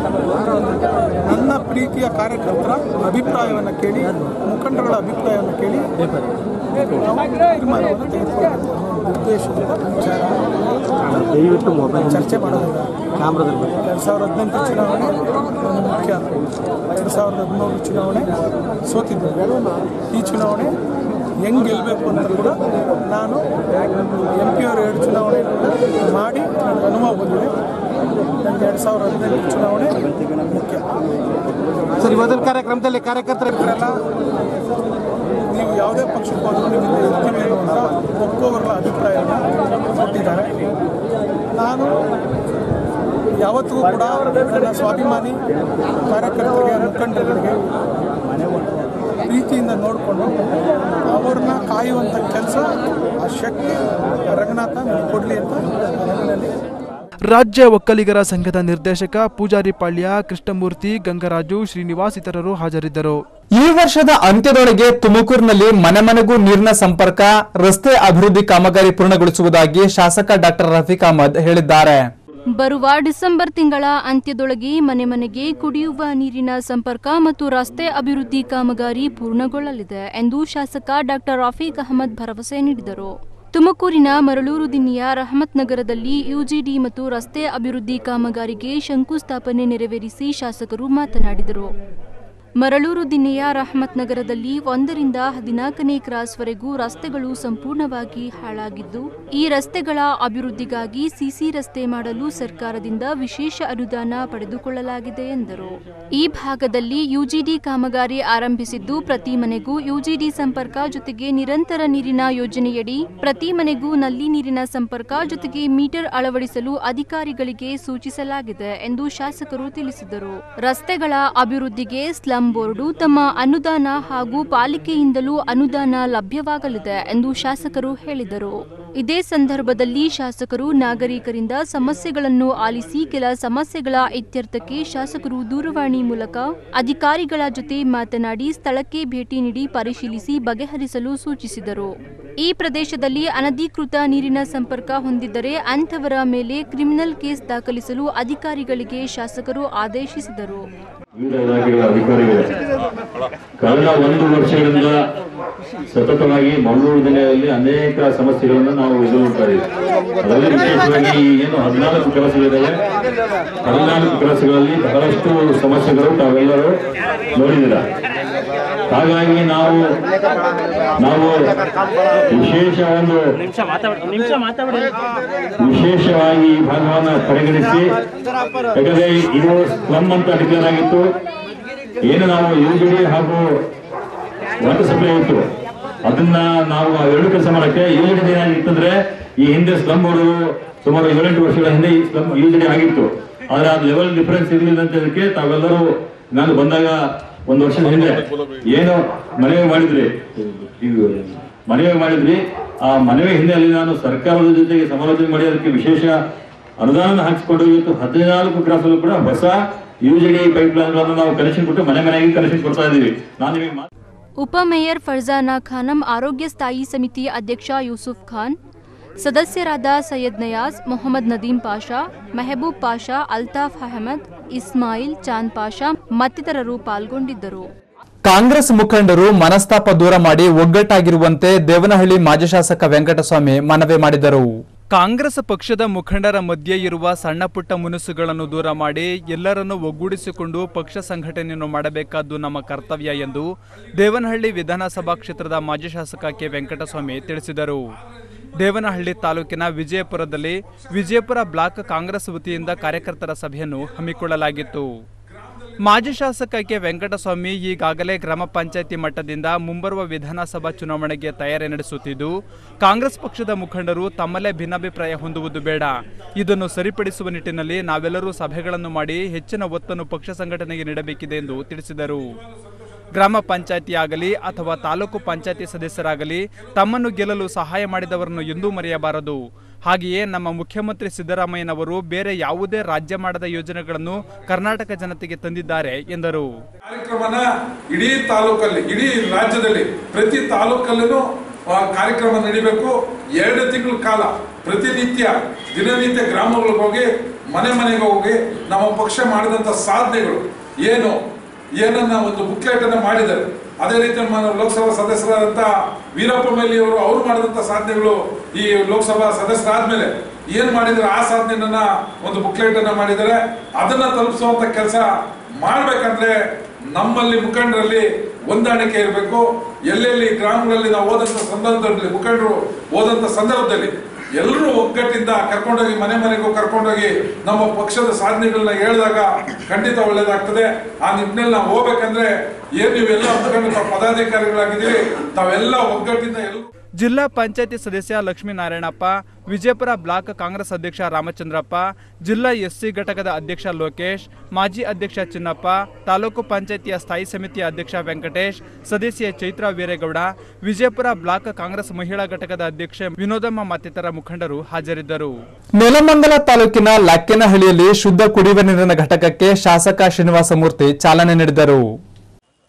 ನನ್ನ ಪ್ರೀತಿಯ ಕಾರ್ಯಕರ್ತರ ಅಭಿಪ್ರಾಯವನ್ನು ಕೇಳಿ ಮುಖಂಡರುಗಳ ಅಭಿಪ್ರಾಯವನ್ನು ಕೇಳಿ ನಾವು ತೀರ್ಮಾನವನ್ನು ತೆಗೆದುಕೊಳ್ಳಬೇಕು ಅನ್ನೋ ಉದ್ದೇಶದಿಂದ ವಿಚಾರ ದಯವಿಟ್ಟು ಮೊಬೈಲ್ ಚರ್ಚೆ ಮಾಡೋದಿಲ್ಲ ಕ್ಯಾಮ್ರಾದಲ್ಲಿ ಬರ್ತಾರೆ ಎರಡು ಸಾವಿರದ ಹದಿನೆಂಟು ಚುನಾವಣೆ ನನ್ನ ಮುಖ್ಯ ಎರಡು ಸಾವಿರದ ಹದಿಮೂರು ಚುನಾವಣೆ ಸೋತಿದ್ದೆ ಈ ಚುನಾವಣೆ ಹೆಂಗೆ ಗೆಲ್ಲಬೇಕು ಅಂತ ಕೂಡ ನಾನು ಎಂ ಪಿ ಅವರು ಎರಡು ಚುನಾವಣೆಗಳನ್ನು ಮಾಡಿ ನನಗೆ ಅನುಭವ ಬಂದಿದೆ ನನಗೆ ಎರಡು ಸಾವಿರದ ಹದಿನೆಂಟು ಚುನಾವಣೆ ಮುಖ್ಯ ಸರ್ ಇವತ್ತಿನ ಕಾರ್ಯಕ್ರಮದಲ್ಲಿ ಕಾರ್ಯಕರ್ತರ ಇಬ್ಬರೆಲ್ಲ ನೀವು ಯಾವುದೇ ಪಕ್ಷಕ್ಕೆ ಹೋದರೂ ನಿಮ್ಮಿಂದ ಇರ್ತೀವಿ ಅನ್ನುವಂಥ ಒಪ್ಪುವವರ ಅಭಿಪ್ರಾಯವನ್ನು ಕೊಟ್ಟಿದ್ದಾರೆ ನಾನು ಯಾವತ್ತಿಗೂ ಕೂಡ ನನ್ನ ಸ್ವಾಭಿಮಾನಿ ಕಾರ್ಯಕರ್ತರಿಗೆ ಮುಖಂಡರಿಗೆ ಪ್ರೀತಿಯಿಂದ ನೋಡಿಕೊಂಡು ಅವ್ರನ್ನ ಕಾಯುವಂಥ ಕೆಲಸ ಆ ಶಕ್ತಿ ರಂಗನಾಥ ನನಗೆ ಕೊಡಲಿ ಅಂತ ರಂಗನಲ್ಲಿ ರಾಜ್ಯ ಒಕ್ಕಲಿಗರ ಸಂಘದ ನಿರ್ದೇಶಕ ಪೂಜಾರಿ ಪಾಳ್ಯ ಕೃಷ್ಣಮೂರ್ತಿ ಗಂಗರಾಜು ಶ್ರೀನಿವಾಸ್ ಇತರರು ಹಾಜರಿದ್ದರು ಈ ವರ್ಷದ ಅಂತ್ಯದೊಳಗೆ ತುಮಕೂರಿನಲ್ಲಿ ಮನೆ ಮನೆಗೂ ನೀರಿನ ಸಂಪರ್ಕ ರಸ್ತೆ ಅಭಿವೃದ್ಧಿ ಕಾಮಗಾರಿ ಪೂರ್ಣಗೊಳಿಸುವುದಾಗಿ ಶಾಸಕ ಡಾಕ್ಟರ್ ರಫೀಕ್ ಅಹಮದ್ ಹೇಳಿದ್ದಾರೆ ಬರುವ ಡಿಸೆಂಬರ್ ತಿಂಗಳ ಅಂತ್ಯದೊಳಗೆ ಮನೆ ಮನೆಗೆ ಕುಡಿಯುವ ನೀರಿನ ಸಂಪರ್ಕ ಮತ್ತು ರಸ್ತೆ ಅಭಿವೃದ್ಧಿ ಕಾಮಗಾರಿ ಪೂರ್ಣಗೊಳ್ಳಲಿದೆ ಎಂದು ಶಾಸಕ ಡಾಕ್ಟರ್ ರಫೀಕ್ ಅಹಮದ್ ಭರವಸೆ ನೀಡಿದರು ತುಮಕೂರಿನ ಮರಳೂರು ದಿನ್ನಿಯ ರಹಮತ್ ನಗರದಲ್ಲಿ ಯುಜಿಡಿ ಮತ್ತು ರಸ್ತೆ ಅಭಿವೃದ್ಧಿ ಕಾಮಗಾರಿಗೆ ಶಂಕುಸ್ಥಾಪನೆ ನೆರವೇರಿಸಿ ಶಾಸಕರು ಮಾತನಾಡಿದರು ಮರಳೂರು ದಿನ್ನೆಯ ರಹಮತ್ ನಗರದಲ್ಲಿ ಒಂದರಿಂದ ಹದಿನಾಲ್ಕನೇ ಕ್ರಾಸ್ವರೆಗೂ ರಸ್ತೆಗಳು ಸಂಪೂರ್ಣವಾಗಿ ಹಾಳಾಗಿದ್ದು ಈ ರಸ್ತೆಗಳ ಅಭಿವೃದ್ಧಿಗಾಗಿ ಸಿಸಿ ರಸ್ತೆ ಮಾಡಲು ಸರ್ಕಾರದಿಂದ ವಿಶೇಷ ಅನುದಾನ ಪಡೆದುಕೊಳ್ಳಲಾಗಿದೆ ಎಂದರು ಈ ಭಾಗದಲ್ಲಿ ಯುಜಿಡಿ ಕಾಮಗಾರಿ ಆರಂಭಿಸಿದ್ದು ಪ್ರತಿ ಮನೆಗೂ ಯುಜಿಡಿ ಸಂಪರ್ಕ ಜೊತೆಗೆ ನಿರಂತರ ನೀರಿನ ಯೋಜನೆಯಡಿ ಪ್ರತಿ ಮನೆಗೂ ನಲ್ಲಿ ನೀರಿನ ಸಂಪರ್ಕ ಜೊತೆಗೆ ಮೀಟರ್ ಅಳವಡಿಸಲು ಅಧಿಕಾರಿಗಳಿಗೆ ಸೂಚಿಸಲಾಗಿದೆ ಎಂದು ಶಾಸಕರು ತಿಳಿಸಿದರು ರಸ್ತೆಗಳ ಅಭಿವೃದ್ಧಿಗೆ ಸ್ಲಂ ಬೋರ್ಡು ತಮ್ಮ ಅನುದಾನ ಹಾಗೂ ಪಾಲಿಕೆಯಿಂದಲೂ ಅನುದಾನ ಲಭ್ಯವಾಗಲಿದೆ ಎಂದು ಶಾಸಕರು ಹೇಳಿದರು ಇದೇ ಸಂದರ್ಭದಲ್ಲಿ ಶಾಸಕರು ನಾಗರಿಕರಿಂದ ಸಮಸ್ಯೆಗಳನ್ನು ಆಲಿಸಿ ಕೆಲ ಸಮಸ್ಯೆಗಳ ಇತ್ಯರ್ಥಕ್ಕೆ ಶಾಸಕರು ದೂರವಾಣಿ ಮೂಲಕ ಅಧಿಕಾರಿಗಳ ಜೊತೆ ಮಾತನಾಡಿ ಸ್ಥಳಕ್ಕೆ ಭೇಟಿ ನೀಡಿ ಪರಿಶೀಲಿಸಿ ಬಗೆಹರಿಸಲು ಸೂಚಿಸಿದರು ಈ ಪ್ರದೇಶದಲ್ಲಿ ಅನಧಿಕೃತ ನೀರಿನ ಸಂಪರ್ಕ ಹೊಂದಿದ್ದರೆ ಅಂಥವರ ಮೇಲೆ ಕ್ರಿಮಿನಲ್ ಕೇಸ್ ದಾಖಲಿಸಲು ಅಧಿಕಾರಿಗಳಿಗೆ ಶಾಸಕರು ಆದೇಶಿಸಿದರು ವಿವಿಧ ಇಲಾಖೆಗಳ ಅಧಿಕಾರಿಗಳು ಕಳೆದ ಒಂದು ವರ್ಷಗಳಿಂದ ಸತತವಾಗಿ ಮಂಗಳೂರು ಜಿಲ್ಲೆಯಲ್ಲಿ ಅನೇಕ ಸಮಸ್ಯೆಗಳನ್ನು ನಾವು ಎದುರುತ್ತಾ ಇದ್ದೀವಿ ಅದರಲ್ಲಿ ವಿಶೇಷವಾಗಿ ಈ ಏನು ಹದಿನಾಲ್ಕು ಕೆಲಸಗಳಿದ್ದಾವೆ ಹದಿನಾಲ್ಕು ಕೆಲಸಗಳಲ್ಲಿ ಬಹಳಷ್ಟು ಸಮಸ್ಯೆಗಳು ತಾವೆಲ್ಲರೂ ನೋಡಿದ್ದೀರ ಹಾಗಾಗಿ ನಾವು ನಾವು ವಿಶೇಷ ಒಂದು ವಿಶೇಷವಾಗಿ ಈ ಭಾಗವನ್ನು ಪರಿಗಣಿಸಿ ಯಾಕಂದ್ರೆ ಇದು ಸ್ಲಮ್ ಅಂತ ಡಿಕ್ಲೇರ್ ಆಗಿತ್ತು ಏನು ನಾವು ಯುಜಿಡಿ ಹಾಗೂ ವಾಟರ್ ಸಪ್ಲೈ ಇತ್ತು ಅದನ್ನ ನಾವು ಆ ಎರಡು ಕೆಲಸ ಮಾಡಕ್ಕೆ ಯುಜಿಡಿ ಏನಾಗಿತ್ತಂದ್ರೆ ಈ ಹಿಂದೆ ಸ್ಲಮ್ ಬೋರ್ಡು ಸುಮಾರು ಏಳೆಂಟು ವರ್ಷಗಳ ಹಿಂದೆ ಈ ಸ್ಲಮ್ ಯುಜಿಡಿ ಆಗಿತ್ತು ಆದ್ರೆ ಆ ಲೆವೆಲ್ ಡಿಫರೆನ್ಸ್ ಇರಲಿಲ್ಲ ಅಂತ ಹೇಳಕ್ಕೆ ತಾವೆಲ್ಲರೂ ನಾನು ಬಂದಾಗ ಒಂದು ವರ್ಷದ ಹಿಂದೆ ಏನು ಮನವಿ ಮಾಡಿದ್ರಿ ಇದು ಮನವಿ ಮಾಡಿದ್ರಿ ಆ ಮನವಿ ಹಿನ್ನೆಲೆಯಲ್ಲಿ ನಾನು ಸರ್ಕಾರದ ಜೊತೆಗೆ ಸಮಾಲೋಚನೆ ಮಾಡಿ ಅದಕ್ಕೆ ವಿಶೇಷ ಅನುದಾನ ಹಾಕಿಸಿಕೊಂಡು ಇವತ್ತು ಹದಿನಾಲ್ಕು ಕ್ರಾಸಲ್ಲೂ ಕೂಡ ಹೊಸ ಯುಜಿಡಿ ಪೈಪ್ ಲೈನ್ಗಳನ್ನು ನಾವು ಕನೆಕ್ಷನ್ ಕೊಟ್ಟು ಮನೆ ಮನೆಗೆ ಕನೆಕ್ಷನ್ ಕೊಡ್ತಾ ಇದ್ದೀವಿ ನಾನು ನಿಮಗೆ ಮಾತು- ಉಪಮೇಯರ್ ಫರ್ಜಾನಾ ಖಾನಂ ಆರೋಗ್ಯ ಸ್ಥಾಯಿ ಸಮಿತಿ ಅಧ್ಯಕ್ಷ ಯೂಸುಫ್ ಖಾನ್ ಸದಸ್ಯರಾದ ಸೈಯದ್ ನಯಾಜ್ ಮೊಹಮ್ಮದ್ ನದೀಂ ಪಾಷಾ ಮೆಹಬೂಬ್ ಪಾಷಾ ಅಲ್ತಾಫ್ ಅಹಮದ್ ಇಸ್ಮಾಯಿಲ್ ಚಾಂದ್ ಪಾಷಾ ಮತ್ತಿತರರು ಪಾಲ್ಗೊಂಡಿದ್ದರು ಕಾಂಗ್ರೆಸ್ ಮುಖಂಡರು ಮನಸ್ತಾಪ ದೂರ ಮಾಡಿ ಒಗ್ಗಟ್ಟಾಗಿರುವಂತೆ ದೇವನಹಳ್ಳಿ ಮಾಜಿ ಶಾಸಕ ವೆಂಕಟಸ್ವಾಮಿ ಮನವಿ ಮಾಡಿದರು ಕಾಂಗ್ರೆಸ್ ಪಕ್ಷದ ಮುಖಂಡರ ಮಧ್ಯೆ ಇರುವ ಸಣ್ಣ ಪುಟ್ಟ ಮುನಿಸುಗಳನ್ನು ದೂರ ಮಾಡಿ ಎಲ್ಲರನ್ನೂ ಒಗ್ಗೂಡಿಸಿಕೊಂಡು ಪಕ್ಷ ಸಂಘಟನೆಯನ್ನು ಮಾಡಬೇಕಾದ್ದು ನಮ್ಮ ಕರ್ತವ್ಯ ಎಂದು ದೇವನಹಳ್ಳಿ ವಿಧಾನಸಭಾ ಕ್ಷೇತ್ರದ ಮಾಜಿ ಶಾಸಕ ಕೆ ವೆಂಕಟಸ್ವಾಮಿ ತಿಳಿಸಿದರು ದೇವನಹಳ್ಳಿ ತಾಲೂಕಿನ ವಿಜಯಪುರದಲ್ಲಿ ವಿಜಯಪುರ ಬ್ಲಾಕ್ ಕಾಂಗ್ರೆಸ್ ವತಿಯಿಂದ ಕಾರ್ಯಕರ್ತರ ಸಭೆಯನ್ನು ಹಮ್ಮಿಕೊಳ್ಳಲಾಗಿತ್ತು ಮಾಜಿ ಶಾಸಕ ಕೆ ವೆಂಕಟಸ್ವಾಮಿ ಈಗಾಗಲೇ ಗ್ರಾಮ ಪಂಚಾಯಿತಿ ಮಟ್ಟದಿಂದ ಮುಂಬರುವ ವಿಧಾನಸಭಾ ಚುನಾವಣೆಗೆ ತಯಾರಿ ನಡೆಸುತ್ತಿದ್ದು ಕಾಂಗ್ರೆಸ್ ಪಕ್ಷದ ಮುಖಂಡರು ತಮ್ಮಲ್ಲೇ ಭಿನ್ನಾಭಿಪ್ರಾಯ ಹೊಂದುವುದು ಬೇಡ ಇದನ್ನು ಸರಿಪಡಿಸುವ ನಿಟ್ಟಿನಲ್ಲಿ ನಾವೆಲ್ಲರೂ ಸಭೆಗಳನ್ನು ಮಾಡಿ ಹೆಚ್ಚಿನ ಒತ್ತನ್ನು ಪಕ್ಷ ಸಂಘಟನೆಗೆ ನೀಡಬೇಕಿದೆ ಎಂದು ತಿಳಿಸಿದರು ಗ್ರಾಮ ಪಂಚಾಯತಿ ಆಗಲಿ ಅಥವಾ ತಾಲೂಕು ಪಂಚಾಯತಿ ಸದಸ್ಯರಾಗಲಿ ತಮ್ಮನ್ನು ಗೆಲ್ಲಲು ಸಹಾಯ ಮಾಡಿದವರನ್ನು ಎಂದೂ ಮರೆಯಬಾರದು ಹಾಗೆಯೇ ನಮ್ಮ ಮುಖ್ಯಮಂತ್ರಿ ಸಿದ್ದರಾಮಯ್ಯನವರು ಬೇರೆ ಯಾವುದೇ ರಾಜ್ಯ ಮಾಡದ ಯೋಜನೆಗಳನ್ನು ಕರ್ನಾಟಕ ಜನತೆಗೆ ತಂದಿದ್ದಾರೆ ಎಂದರು ಕಾರ್ಯಕ್ರಮನ ಇಡೀ ತಾಲೂಕಲ್ಲಿ ಇಡೀ ರಾಜ್ಯದಲ್ಲಿ ಪ್ರತಿ ತಾಲೂಕಲ್ಲೂ ಆ, ಕಾರ್ಯಕ್ರಮ ನಡಿಬೇಕು ಎರಡು ತಿಂಗಳ ಕಾಲ ಪ್ರತಿನಿತ್ಯ ದಿನನಿತ್ಯ ಗ್ರಾಮಗಳಿಗೆ ಹೋಗಿ ಮನೆ ಮನೆಗೆ ಹೋಗಿ ನಮ್ಮ ಪಕ್ಷ ಮಾಡಿದಂಥ ಸಾಧನೆಗಳು ಏನು ಏನನ್ನ ಒಂದು ಬುಕ್ಲೆಟ್ ಅನ್ನ ಮಾಡಿದ್ದಾರೆ ಅದೇ ರೀತಿ ನಮ್ಮ ಲೋಕಸಭಾ ಸದಸ್ಯರಾದಂತ ವೀರಪ್ಪ ಮೊಯ್ಲಿ ಅವರು ಅವ್ರು ಮಾಡಿದಂತ ಸಾಧನೆಗಳು ಈ ಲೋಕಸಭಾ ಸದಸ್ಯರಾದ್ಮೇಲೆ ಏನ್ ಮಾಡಿದ್ರೆ ಆ ಸಾಧನೆಯನ್ನ ಒಂದು ಬುಕ್ಲೆಟ್ ಅನ್ನ ಮಾಡಿದ್ದಾರೆ ಅದನ್ನ ತಲುಪಿಸುವಂತ ಕೆಲಸ ಮಾಡ್ಬೇಕಂದ್ರೆ ನಮ್ಮಲ್ಲಿ ಮುಖಂಡರಲ್ಲಿ ಹೊಂದಾಣಿಕೆ ಇರಬೇಕು ಎಲ್ಲೆಲ್ಲಿ ಗ್ರಾಮಗಳಲ್ಲಿ ನಾವು ಹೋದಂತ ಸಂದರ್ಭದಲ್ಲಿ ಮುಖಂಡರು ಹೋದಂತ ಸಂದರ್ಭದಲ್ಲಿ ಎಲ್ಲರೂ ಒಗ್ಗಟ್ಟಿಂದ ಕರ್ಕೊಂಡೋಗಿ ಮನೆ ಮನೆಗೂ ಕರ್ಕೊಂಡೋಗಿ ನಮ್ಮ ಪಕ್ಷದ ಸಾಧನೆಗಳನ್ನ ಹೇಳಿದಾಗ ಖಂಡಿತ ಒಳ್ಳೇದಾಗ್ತದೆ ಆ ನಿಟ್ಟಿನಲ್ಲಿ ನಾವು ಹೋಗ್ಬೇಕಂದ್ರೆ ಏನ್ ನೀವೆಲ್ಲ ಮುಖಂಡ ತಾವು ಪದಾಧಿಕಾರಿಗಳಾಗಿದ್ದೀರಿ ತಾವೆಲ್ಲ ಒಗ್ಗಟ್ಟಿಂದ ಎಲ್ಲ ಜಿಲ್ಲಾ ಪಂಚಾಯತಿ ಸದಸ್ಯ ಲಕ್ಷ್ಮೀನಾರಾಯಣಪ್ಪ ವಿಜಯಪುರ ಬ್ಲಾಕ್ ಕಾಂಗ್ರೆಸ್ ಅಧ್ಯಕ್ಷ ರಾಮಚಂದ್ರಪ್ಪ ಜಿಲ್ಲಾ ಎಸ್ಸಿ ಘಟಕದ ಅಧ್ಯಕ್ಷ ಲೋಕೇಶ್ ಮಾಜಿ ಅಧ್ಯಕ್ಷ ಚಿನ್ನಪ್ಪ ತಾಲೂಕು ಪಂಚಾಯತಿಯ ಸ್ಥಾಯಿ ಸಮಿತಿಯ ಅಧ್ಯಕ್ಷ ವೆಂಕಟೇಶ್ ಸದಸ್ಯೆ ಚೈತ್ರಾ ವೀರೇಗೌಡ ವಿಜಯಪುರ ಬ್ಲಾಕ್ ಕಾಂಗ್ರೆಸ್ ಮಹಿಳಾ ಘಟಕದ ಅಧ್ಯಕ್ಷೆ ವಿನೋದಮ್ಮ ಮತ್ತಿತರ ಮುಖಂಡರು ಹಾಜರಿದ್ದರು ನೆಲಮಂಗಲ ತಾಲೂಕಿನ ಲಕ್ಕಿನಹಳ್ಳಿಯಲ್ಲಿ ಶುದ್ಧ ಕುಡಿಯುವ ನೀರಿನ ಘಟಕಕ್ಕೆ ಶಾಸಕ ಶ್ರೀನಿವಾಸ ಮೂರ್ತಿ ಚಾಲನೆ ನೀಡಿದರು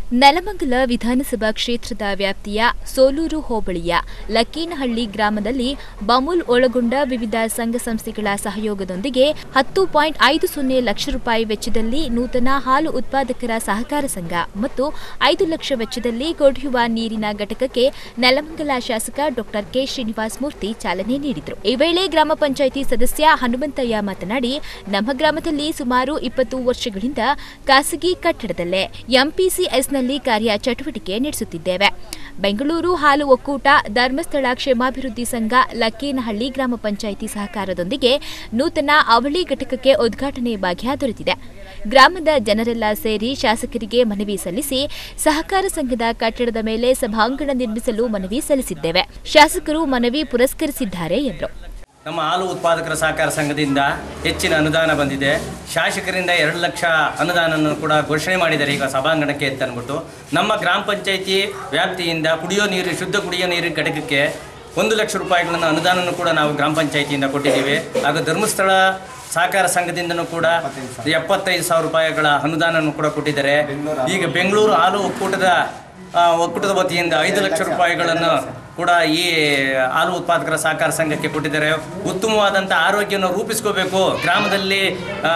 ನೆಲಮಂಗಲ ವಿಧಾನಸಭಾ ಕ್ಷೇತ್ರದ ವ್ಯಾಪ್ತಿಯ ಸೋಲೂರು ಹೋಬಳಿಯ ಲಕ್ಕೀನಹಳ್ಳಿ ಗ್ರಾಮದಲ್ಲಿ ಬಮೂಲ್ ಒಳಗೊಂಡ ವಿವಿಧ ಸಂಘ ಸಂಸ್ಥೆಗಳ ಸಹಯೋಗದೊಂದಿಗೆ ಹತ್ತು ಪಾಯಿಂಟ್ ಐದು ಸೊನ್ನೆ ಲಕ್ಷ ರೂಪಾಯಿ ವೆಚ್ಚದಲ್ಲಿ ನೂತನ ಹಾಲು ಉತ್ಪಾದಕರ ಸಹಕಾರ ಸಂಘ ಮತ್ತು ಐದು ಲಕ್ಷ ವೆಚ್ಚದಲ್ಲಿ ಕುಡಿಯುವ ನೀರಿನ ಘಟಕಕ್ಕೆ ನೆಲಮಂಗಲ ಶಾಸಕ ಡಾಕ್ಟರ್ ಕೆ ಶ್ರೀನಿವಾಸ್ ಮೂರ್ತಿ ಚಾಲನೆ ನೀಡಿದರು ಈ ವೇಳೆ ಗ್ರಾಮ ಪಂಚಾಯಿತಿ ಸದಸ್ಯ ಹನುಮಂತಯ್ಯ ಮಾತನಾಡಿ ನಮ್ಮ ಗ್ರಾಮದಲ್ಲಿ ಸುಮಾರು ಇಪ್ಪತ್ತು ವರ್ಷಗಳಿಂದ ಖಾಸಗಿ ಕಟ್ಟಡದಲ್ಲೇ ಎಂಪಿಸಿಎಸ್ನಲ್ಲಿ ಕಾರ್ಯ ಚಟುವಟಿಕೆ ನಡೆಸುತ್ತಿದ್ದೇವೆ ಬೆಂಗಳೂರು ಹಾಲು ಒಕ್ಕೂಟ ಧರ್ಮಸ್ಥಳ ಕ್ಷೇಮಾಭಿವೃದ್ಧಿ ಸಂಘ ಲಕ್ಕೇನಹಳ್ಳಿ ಗ್ರಾಮ ಪಂಚಾಯಿತಿ ಸಹಕಾರದೊಂದಿಗೆ ನೂತನ ಅವಳಿ ಘಟಕಕ್ಕೆ ಉದ್ಘಾಟನೆ ಭಾಗ್ಯ ದೊರೆತಿದೆ ಗ್ರಾಮದ ಜನರೆಲ್ಲ ಸೇರಿ ಶಾಸಕರಿಗೆ ಮನವಿ ಸಲ್ಲಿಸಿ ಸಹಕಾರ ಸಂಘದ ಕಟ್ಟಡದ ಮೇಲೆ ಸಭಾಂಗಣ ನಿರ್ಮಿಸಲು ಮನವಿ ಸಲ್ಲಿಸಿದ್ದೇವೆ ಶಾಸಕರು ಮನವಿ ಪುರಸ್ಕರಿಸಿದ್ದಾರೆ ಎಂದರು ನಮ್ಮ ಹಾಲು ಉತ್ಪಾದಕರ ಸಹಕಾರ ಸಂಘದಿಂದ ಹೆಚ್ಚಿನ ಅನುದಾನ ಬಂದಿದೆ ಶಾಸಕರಿಂದ ಎರಡು ಲಕ್ಷ ಅನುದಾನವನ್ನು ಕೂಡ ಘೋಷಣೆ ಮಾಡಿದ್ದಾರೆ ಈಗ ಸಭಾಂಗಣಕ್ಕೆ ಅಂತ ಅಂದ್ಬಿಟ್ಟು ನಮ್ಮ ಗ್ರಾಮ ಪಂಚಾಯಿತಿ ವ್ಯಾಪ್ತಿಯಿಂದ ಕುಡಿಯೋ ನೀರು ಶುದ್ಧ ಕುಡಿಯೋ ನೀರಿನ ಘಟಕಕ್ಕೆ ಒಂದು ಲಕ್ಷ ರೂಪಾಯಿಗಳನ್ನು ಅನುದಾನವನ್ನು ಕೂಡ ನಾವು ಗ್ರಾಮ ಪಂಚಾಯಿತಿಯಿಂದ ಕೊಟ್ಟಿದ್ದೀವಿ ಹಾಗೂ ಧರ್ಮಸ್ಥಳ ಸಹಕಾರ ಸಂಘದಿಂದನೂ ಕೂಡ ಎಪ್ಪತ್ತೈದು ಸಾವಿರ ರೂಪಾಯಿಗಳ ಅನುದಾನವನ್ನು ಕೂಡ ಕೊಟ್ಟಿದ್ದಾರೆ ಈಗ ಬೆಂಗಳೂರು ಹಾಲು ಒಕ್ಕೂಟದ ಆ, ಒಕ್ಕೂಟದ ವತಿಯಿಂದ ಐದು ಲಕ್ಷ ರೂಪಾಯಿಗಳನ್ನು ಕೂಡ ಈ ಹಾಲು ಉತ್ಪಾದಕರ ಸಹಕಾರ ಸಂಘಕ್ಕೆ ಕೊಟ್ಟಿದ್ದಾರೆ ಉತ್ತಮವಾದಂಥ ಆರೋಗ್ಯವನ್ನು ರೂಪಿಸ್ಕೋಬೇಕು ಗ್ರಾಮದಲ್ಲಿ ಆ,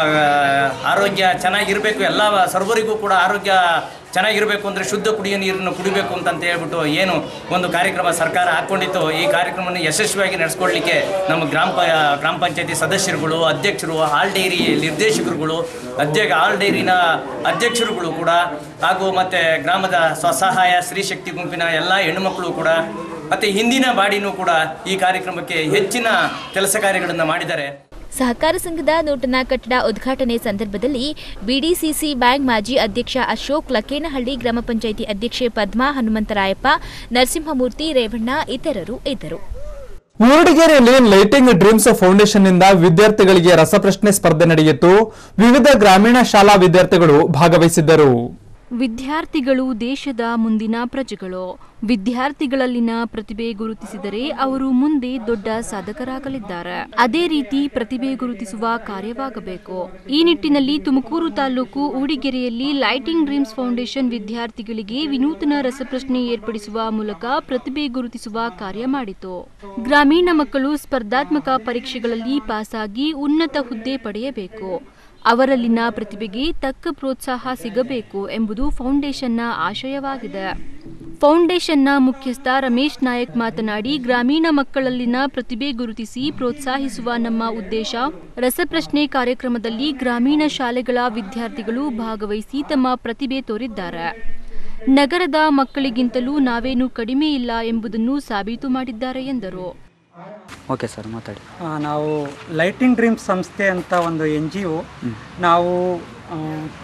ಆರೋಗ್ಯ ಚೆನ್ನಾಗಿರಬೇಕು ಎಲ್ಲ ಸರ್ವರಿಗೂ ಕೂಡ ಆರೋಗ್ಯ ಚೆನ್ನಾಗಿರಬೇಕು ಅಂದರೆ ಶುದ್ಧ ಕುಡಿಯೋ ನೀರನ್ನು ಕುಡಿಬೇಕು ಅಂತಂತ ಹೇಳ್ಬಿಟ್ಟು ಏನು ಒಂದು ಕಾರ್ಯಕ್ರಮ ಸರ್ಕಾರ ಹಾಕ್ಕೊಂಡಿತ್ತು ಈ ಕಾರ್ಯಕ್ರಮವನ್ನು ಯಶಸ್ವಿಯಾಗಿ ನಡೆಸ್ಕೊಡ್ಲಿಕ್ಕೆ ನಮ್ಮ ಗ್ರಾಮ ಪ ಗ್ರಾಮ ಪಂಚಾಯತಿ ಸದಸ್ಯರುಗಳು ಅಧ್ಯಕ್ಷರು ಹಾಲ್ ಡೈರಿ ನಿರ್ದೇಶಕರುಗಳು ಅಧ್ಯಕ್ಷ ಹಾಲ್ ಡೈರಿನ ಅಧ್ಯಕ್ಷರುಗಳು ಕೂಡ ಹಾಗೂ ಮತ್ತು ಗ್ರಾಮದ ಸ್ವಸಹಾಯ ಸ್ತ್ರೀಶಕ್ತಿ ಗುಂಪಿನ ಎಲ್ಲ ಹೆಣ್ಣುಮಕ್ಕಳು ಕೂಡ ಮತ್ತು ಹಿಂದಿನ ಬಾಡಿನೂ ಕೂಡ ಈ ಕಾರ್ಯಕ್ರಮಕ್ಕೆ ಹೆಚ್ಚಿನ ಕೆಲಸ ಕಾರ್ಯಗಳನ್ನು ಮಾಡಿದ್ದಾರೆ ಸಹಕಾರ ಸಂಘದ ನೂತನ ಕಟ್ಟಡ ಉದ್ಘಾಟನೆ ಸಂದರ್ಭದಲ್ಲಿ ಬಿಡಿಸಿಸಿ ಬ್ಯಾಂಕ್ ಮಾಜಿ ಅಧ್ಯಕ್ಷ ಅಶೋಕ್ ಲಕ್ಕೇನಹಳ್ಳಿ ಗ್ರಾಮ ಪಂಚಾಯಿತಿ ಅಧ್ಯಕ್ಷೆ ಪದ್ಮಾ ಹನುಮಂತರಾಯಪ್ಪ ನರಸಿಂಹಮೂರ್ತಿ ರೇವಣ್ಣ ಇತರರು ಇದ್ದರು ಮೂಡಿಗೆರೆಯಲ್ಲಿ ಲೈಟಿಂಗ್ ಡ್ರೀಮ್ಸ್ ಫೌಂಡೇಶನ್ನಿಂದ ವಿದ್ಯಾರ್ಥಿಗಳಿಗೆ ರಸಪ್ರಶ್ನೆ ಸ್ಪರ್ಧೆ ನಡೆಯಿತು ವಿವಿಧ ಗ್ರಾಮೀಣ ಶಾಲಾ ವಿದ್ಯಾರ್ಥಿಗಳು ಭಾಗವಹಿಸಿದ್ದರು ವಿದ್ಯಾರ್ಥಿಗಳು ದೇಶದ ಮುಂದಿನ ಪ್ರಜೆಗಳು ವಿದ್ಯಾರ್ಥಿಗಳಲ್ಲಿನ ಪ್ರತಿಭೆ ಗುರುತಿಸಿದರೆ ಅವರು ಮುಂದೆ ದೊಡ್ಡ ಸಾಧಕರಾಗಲಿದ್ದಾರೆ ಅದೇ ರೀತಿ ಪ್ರತಿಭೆ ಗುರುತಿಸುವ ಕಾರ್ಯವಾಗಬೇಕು ಈ ನಿಟ್ಟಿನಲ್ಲಿ ತುಮಕೂರು ತಾಲೂಕು ಊಡಿಗೆರೆಯಲ್ಲಿ ಲೈಟಿಂಗ್ ಡ್ರೀಮ್ಸ್ ಫೌಂಡೇಶನ್ ವಿದ್ಯಾರ್ಥಿಗಳಿಗೆ ವಿನೂತನ ರಸಪ್ರಶ್ನೆ ಏರ್ಪಡಿಸುವ ಮೂಲಕ ಪ್ರತಿಭೆ ಗುರುತಿಸುವ ಕಾರ್ಯ ಮಾಡಿತು ಗ್ರಾಮೀಣ ಮಕ್ಕಳು ಸ್ಪರ್ಧಾತ್ಮಕ ಪರೀಕ್ಷೆಗಳಲ್ಲಿ ಪಾಸಾಗಿ ಉನ್ನತ ಹುದ್ದೆ ಪಡೆಯಬೇಕು ಅವರಲ್ಲಿನ ಪ್ರತಿಭೆಗೆ ತಕ್ಕ ಪ್ರೋತ್ಸಾಹ ಸಿಗಬೇಕು ಎಂಬುದು ಫೌಂಡೇಶನ್ನ ಆಶಯವಾಗಿದೆ ಫೌಂಡೇಶನ್ನ ಮುಖ್ಯಸ್ಥ ರಮೇಶ್ ನಾಯಕ್ ಮಾತನಾಡಿ ಗ್ರಾಮೀಣ ಮಕ್ಕಳಲ್ಲಿನ ಪ್ರತಿಭೆ ಗುರುತಿಸಿ ಪ್ರೋತ್ಸಾಹಿಸುವ ನಮ್ಮ ಉದ್ದೇಶ ರಸಪ್ರಶ್ನೆ ಕಾರ್ಯಕ್ರಮದಲ್ಲಿ ಗ್ರಾಮೀಣ ಶಾಲೆಗಳ ವಿದ್ಯಾರ್ಥಿಗಳು ಭಾಗವಹಿಸಿ ತಮ್ಮ ಪ್ರತಿಭೆ ತೋರಿದ್ದಾರೆ ನಗರದ ಮಕ್ಕಳಿಗಿಂತಲೂ ನಾವೇನು ಕಡಿಮೆ ಇಲ್ಲ ಎಂಬುದನ್ನು ಸಾಬೀತು ಮಾಡಿದ್ದಾರೆ ಎಂದರು ಓಕೆ ಸರ್ ಮಾತಾಡಿ ಆ, ನಾವು ಲೈಟಿಂಗ್ ಡ್ರೀಮ್ಸ್ ಸಂಸ್ಥೆ ಅಂತ ಒಂದು ಎನ್ ಜಿ ಒ ನಾವು ಆ,